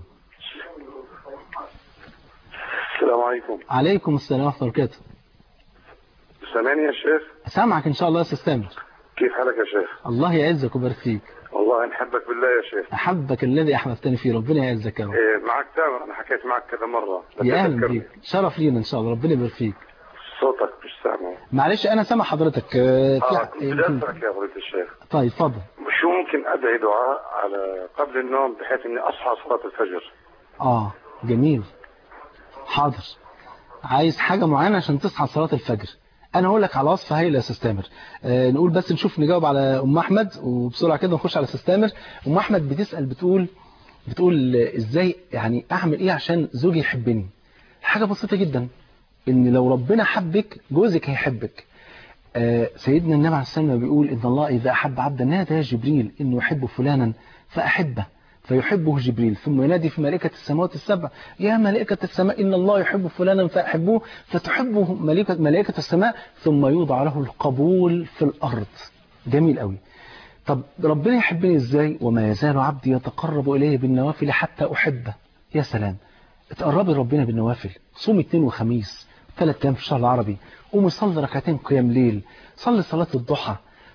السلام عليكم عليكم السلام ورحمه الله وبركاته سامعني يا شيخ سامعك ان شاء الله يا استاذ تامر كيف حالك يا شيخ الله يعزك ويبارك فيك والله نحبك بالله يا شيخ احبك الذي احببتني فيه ربنا يعزك يا رب إيه معك تامر انا حكيت معك كذا مرة بس يا اهلا تذكرني. بيك شرف لينا ان شاء الله ربنا يبارك فيك صوتك مش سامعه معلش انا سامع حضرتك آه، اه في كنت بدي اسالك يا فضيلة الشيخ طيب اتفضل شو ممكن ادعي دعاء على قبل النوم بحيث اني اصحى صلاة الفجر اه جميل حاضر عايز حاجة معينة عشان تصحى صلاة الفجر انا اقول لك على وصفة هايلة يا استاذ تامر آه نقول بس نشوف نجاوب على ام احمد وبسرعة كده نخش على استاذ تامر ام احمد بتسأل بتقول بتقول آه، ازاي يعني اعمل ايه عشان زوجي يحبني حاجة بسيطة جدا ان لو ربنا حبك جوزك هيحبك آه، سيدنا النبي عليه الصلاة والسلام بيقول إن الله إذا أحب عبدا نادى يا جبريل إنه يحب فلانا فأحبه فيحبه جبريل ثم ينادي في ملائكة السماوات السبع يا ملائكة السماء إن الله يحب فلانا فأحبوه فتحبه ملائكة, ملائكة السماء ثم يوضع له القبول في الأرض جميل قوي طب ربنا يحبني إزاي وما يزال عبدي يتقرب إليه بالنوافل حتى أحبه يا سلام اتقربي ربنا بالنوافل صومي اثنين وخميس ثلاث ايام في الشهر العربي قومي صلي ركعتين قيام ليل صلي صلاة الضحى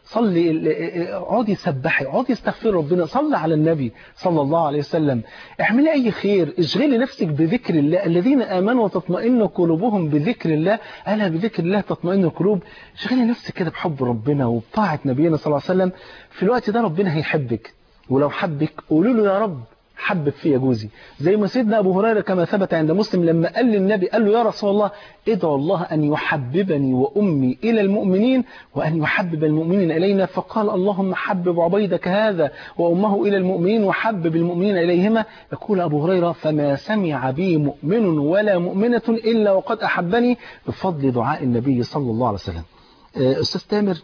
صلي ال- ال- اقعدي سبحي اقعدي استغفري ربنا صلي على النبي صلى الله عليه وسلم اعملي اي خير اشغلي نفسك بذكر الله الذين امنوا وتطمئن قلوبهم بذكر الله الا بذكر الله تطمئن القلوب اشغلي نفسك كده بحب ربنا وبطاعه نبينا صلى الله عليه وسلم في الوقت ده ربنا هيحبك ولو حبك قولوا له يا رب حبب فيا جوزي زي ما سيدنا أبو هريرة كما ثبت عند مسلم لما قال للنبي قال له يا رسول الله ادعو الله أن يحببني وأمي إلى المؤمنين وأن يحبب المؤمنين إلينا فقال اللهم حبب عبيدك هذا وأمه إلى المؤمنين وحبب المؤمنين إليهما يقول أبو هريرة فما سمع بي مؤمن ولا مؤمنة إلا وقد أحبني بفضل دعاء النبي صلى الله عليه وسلم آه، أستاذ تامر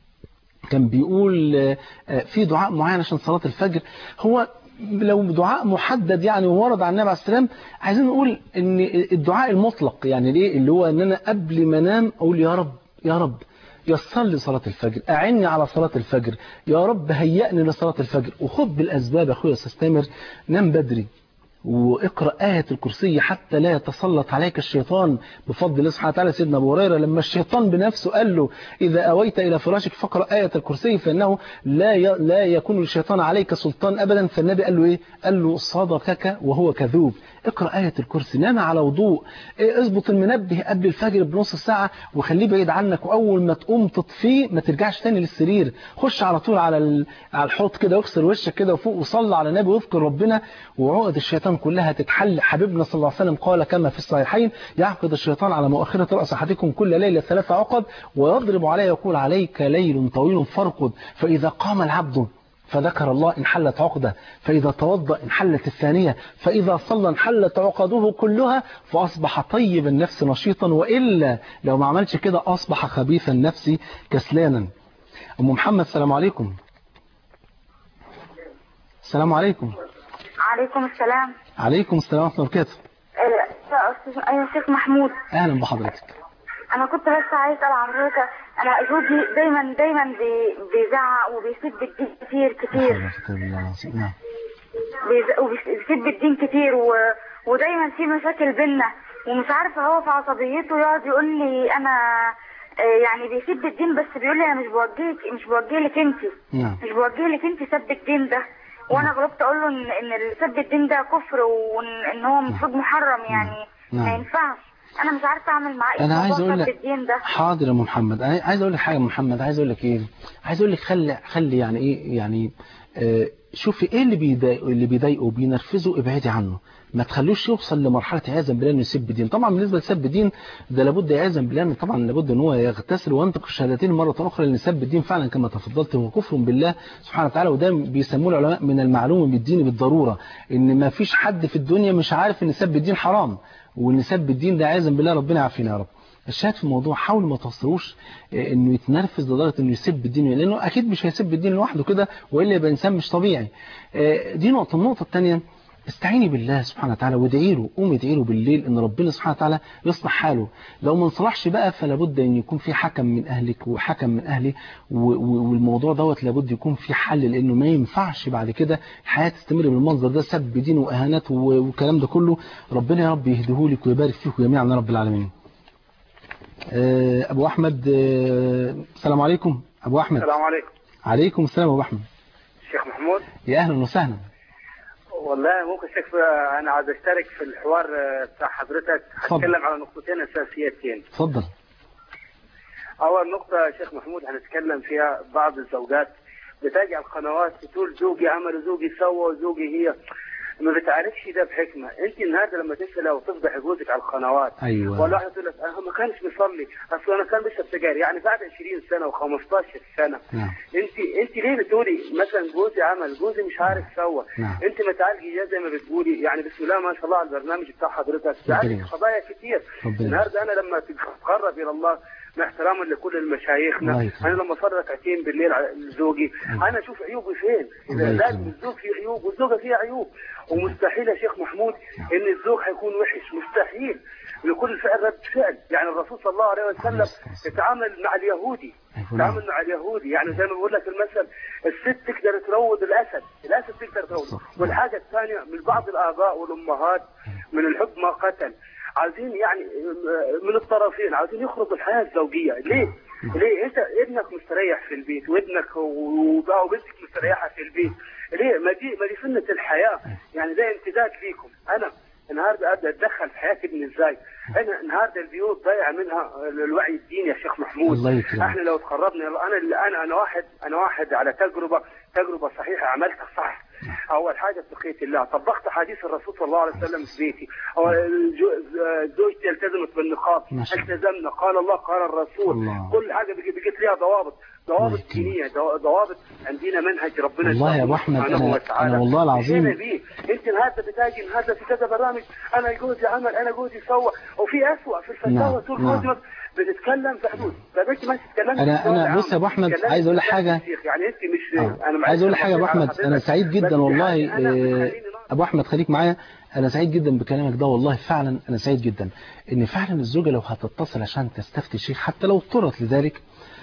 كان بيقول آه، آه، في دعاء معين عشان صلاة الفجر هو لو دعاء محدد يعني ورد عن النبي عليه السلام عايزين نقول ان الدعاء المطلق يعني ليه اللي هو ان انا قبل ما انام اقول يا رب يا رب يسر لي صلاة الفجر أعني على صلاة الفجر يا رب هيئني لصلاة الفجر وخد بالأسباب يا أخويا يا أستاذ تامر نام بدري واقرأ آية الكرسي حتى لا يتسلط عليك الشيطان بفضل الله سبحانه وتعالى سيدنا أبو هريرة لما الشيطان بنفسه قال له إذا أويت إلى فراشك فاقرأ آية الكرسي فإنه لا ي... لا يكون الشيطان عليك سلطان أبدا فالنبي قال له إيه قال له صدقك وهو كذوب اقرأ آية الكرسي نام على وضوء إيه اظبط المنبه قبل الفجر بنص ساعة وخليه بعيد عنك وأول ما تقوم تطفيه ما ترجعش تاني للسرير خش على طول على ال... على الحوض كده واغسل وشك كده وفوق وصلي على النبي واذكر ربنا وعقد الشيطان كلها تتحل حبيبنا صلى الله عليه وسلم قال كما في الصحيحين يعقد الشيطان على مؤخرة رأس أحدكم كل ليلة ثلاث عقد ويضرب عليه يقول عليك ليل طويل فارقد فإذا قام العبد فذكر الله انحلت عقده فإذا توضأ انحلت الثانية فإذا صلى انحلت عقده كلها فأصبح طيب النفس نشيطا وإلا لو ما عملش كده أصبح خبيث النفس كسلانا أم محمد السلام عليكم السلام عليكم عليكم السلام عليكم السلام ورحمة الله وبركاته آه، يا أستاذ أيوة شيخ محمود أهلا بحضرتك أنا كنت بس عايز أسأل عن حضرتك أنا زوجي دايما دايما بي- بيزعق وبيسب الدين كتير كتير نعم بيز- وبيسب الدين كتير و... ودايما في مشاكل بينا ومش عارفة هو في عصبيته يقعد يقول لي أنا آه، يعني بيسب الدين بس بيقول لي أنا مش بوجهك مش بوجه لك أنت نعم مش بوجه لك أنت سب الدين ده وأنا غلبت أقول له إن إن سب الدين ده كفر وإن إن هو المفروض محرم يعني نعم. ما ينفعش أنا مش عارفة أعمل معاه إيه أنا في عايز موضوع أقول سب لك الدين ده حاضر يا أم محمد عاي- عايز أقول لك حاجة يا أم محمد عايز أقول لك إيه عايز أقول لك خلي خلي يعني إيه يعني آه شوفي إيه اللي بيضايقه اللي بيضايقه بينرفزه ابعدي عنه ما تخلوش يوصل لمرحلة عياذا بالله انه يسب الدين طبعا بالنسبة لسب الدين ده لابد عياذا بالله إن طبعا لابد ان هو يغتسل وينطق الشهادتين مرة أخرى لأن سب الدين فعلا كما تفضلت هو كفر بالله سبحانه وتعالى وده بيسموه العلماء من المعلوم بالدين بالضرورة ان ما فيش حد في الدنيا مش عارف ان سب الدين حرام وان سب الدين ده عياذا بالله ربنا يعافينا يا رب الشاهد في الموضوع حاولوا ما توصلوش آه، انه يتنرفز لدرجه انه يسب الدين لانه اكيد مش هيسب الدين لوحده كده والا يبقى انسان مش طبيعي آه، دي نقطه النقطه الثانيه استعيني بالله سبحانه وتعالى وادعي له قومي ادعي له بالليل ان ربنا سبحانه وتعالى يصلح حاله لو ما انصلحش بقى فلا بد ان يكون في حكم من اهلك وحكم من اهلي و- و- والموضوع دوت لابد يكون في حل لانه ما ينفعش بعد كده الحياه تستمر بالمنظر ده سب دين واهانات و- والكلام ده كله ربنا يا رب يهديهولك ويبارك فيكم جميعا يا رب العالمين آه، ابو احمد آه، السلام عليكم ابو احمد السلام عليكم عليكم السلام ابو احمد شيخ محمود يا اهلا وسهلا والله ممكن شيخ انا عايز اشترك في الحوار آه، بتاع حضرتك اتفضل. هتكلم على نقطتين اساسيتين اتفضل اول نقطه يا شيخ محمود هنتكلم فيها بعض الزوجات بتجي على القنوات تقول زوجي عمل وزوجي سوى وزوجي هي ما بتعرفش ده بحكمه انت النهارده لما تسال او تفضح جوزك على القنوات أيوة. ولا واحده تقول لك انا ما كانش بيصلي اصل انا كان بيشرب سجاير يعني بعد 20 سنه و15 سنه نعم انت انت ليه بتقولي مثلا جوزي عمل جوزي مش عارف سوى نعم. انت ما تعالجي زي ما بتقولي يعني بسم الله ما شاء الله على البرنامج بتاع حضرتك تعالج يبارك. قضايا كتير ربنا النهارده انا لما تتقرب الى الله مع احتراما لكل الله المشايخنا يكرمك. انا لما اصلي ركعتين بالليل على زوجي انا اشوف عيوبي فين الله لازم يكرمك. الزوج فيه عيوب والزوجه فيها عيوب ومستحيل يا شيخ محمود ان الزوج هيكون وحش مستحيل لكل فعل رد فعل يعني الرسول صلى الله عليه وسلم يتعامل مع اليهودي تعامل مع اليهودي يعني زي ما بقول لك المثل الست تقدر تروض الاسد الاسد تقدر تروض والحاجه الثانيه من بعض الاباء والامهات من الحب ما قتل عايزين يعني من الطرفين عايزين يخرجوا الحياه الزوجيه ليه؟ ليه انت ابنك مستريح في البيت وابنك وبقى وبنتك مستريحه في البيت ليه ما دي ما دي سنه الحياه يعني ده امتداد ليكم انا النهارده ابدا اتدخل في حياه ابني ازاي؟ انا النهارده البيوت ضايع منها الوعي الديني يا شيخ محمود الله يكرمك. احنا لو تقربنا انا اللي انا انا واحد انا واحد على تجربه تجربه صحيحه عملتها صح اول حاجه اتقيت الله طبقت حديث الرسول صلى الله عليه وسلم في بيتي هو الجو- زوجتي التزمت بالنقاب ما شاء الله. التزمنا قال الله قال الرسول الله. كل حاجه بقت بقت ليها ضوابط ضوابط دينيه دو- ضوابط عندنا منهج ربنا والله يا أبو سبحانه أحمد أنا- وتعالى. أنا والله العظيم- مشينا بيه انت النهارده بتاجي النهارده في كذا برامج انا جوزي عمل انا جوزي سوى وفي اسوء في الفتاوى نعم، طول نعم. جوزك بتتكلم في حدود طب انت ما تتكلمش أنا- في الدولة أنا يا بص يا أبو عم. أحمد، تتكلمي عايز أقول لك في حاجة. الشيخ. يعني انت مش انا معلش عايز اقول لك حاجه يا ابو بقول على احمد حضرتك، انا سعيد بس جدا يعني والله أنا آه، ابو احمد خليك معايا انا سعيد جدا بكلامك ده والله فعلا انا سعيد جدا ان فعلا الزوجه لو هتتصل عشان تستفتي شيخ حتى لو اضطرت لذلك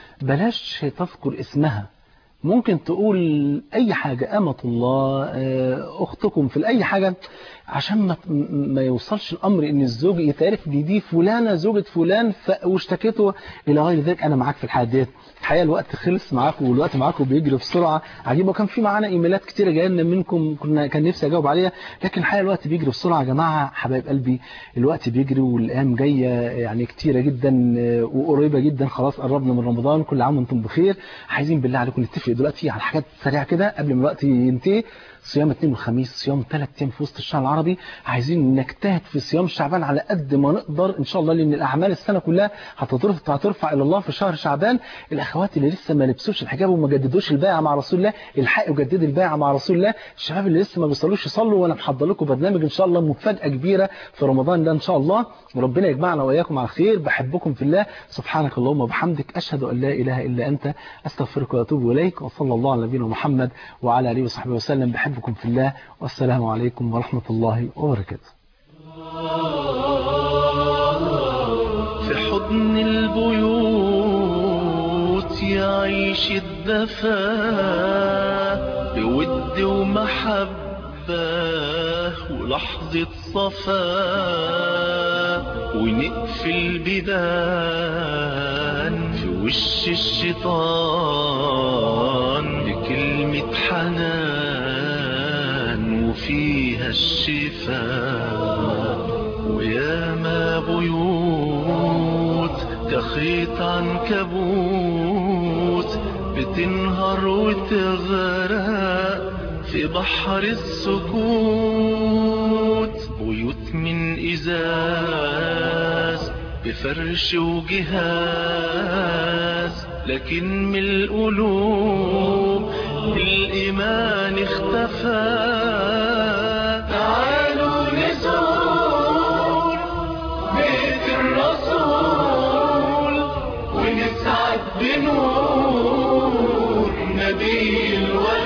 بلاش تذكر اسمها ممكن تقول اي حاجه امه الله آه، اختكم في اي حاجه عشان ما ما يوصلش الامر ان الزوج يتعرف ان دي فلانه زوجة فلان ف- واشتكته الى غير ذلك انا معاك في الحاجات ديت الحقيقه الوقت خلص معاكم والوقت معاكم بيجري بسرعه عجيب وكان في معانا ايميلات كتيره جايه لنا منكم كنا كان نفسي اجاوب عليها لكن الحقيقه الوقت بيجري بسرعه يا جماعه حبايب قلبي الوقت بيجري والايام جايه يعني كتيره جدا آه، وقريبه جدا خلاص قربنا من رمضان كل عام وانتم بخير عايزين بالله عليكم نتفق دلوقتي على حاجات سريعه كده قبل ما الوقت ينتهي صيام اثنين والخميس صيام ثلاث ايام في وسط الشهر العربي عايزين نجتهد في صيام شعبان على قد ما نقدر ان شاء الله لان الاعمال السنه كلها هتترفع هترفع الى الله في شهر شعبان الاخوات اللي لسه ما لبسوش الحجاب وما جددوش البيعه مع رسول الله الحقوا جددوا البيعه مع رسول الله الشباب اللي لسه ما بيصلوش يصلوا وانا محضر لكم برنامج ان شاء الله مفاجاه كبيره في رمضان ده ان شاء الله وربنا يجمعنا واياكم على خير بحبكم في الله سبحانك اللهم وبحمدك اشهد ان لا اله الا انت استغفرك واتوب اليك وصلى الله على نبينا محمد وعلى اله وصحبه وسلم بحبكم في الله والسلام عليكم ورحمه الله وبركاته في حضن البيوت يعيش الدفا بود ومحبة ولحظة صفا ونقفل بيبان في وش الشيطان بكلمة حنان وفيها الشفاء وياما بيوت كخيط عنكبوت بتنهار وتغرق في بحر السكوت بيوت من إزاز بفرش وجهاز لكن من القلوب الإيمان اختفى تعالوا نزور بيت الرسول ونسعد بنور نبي الوفا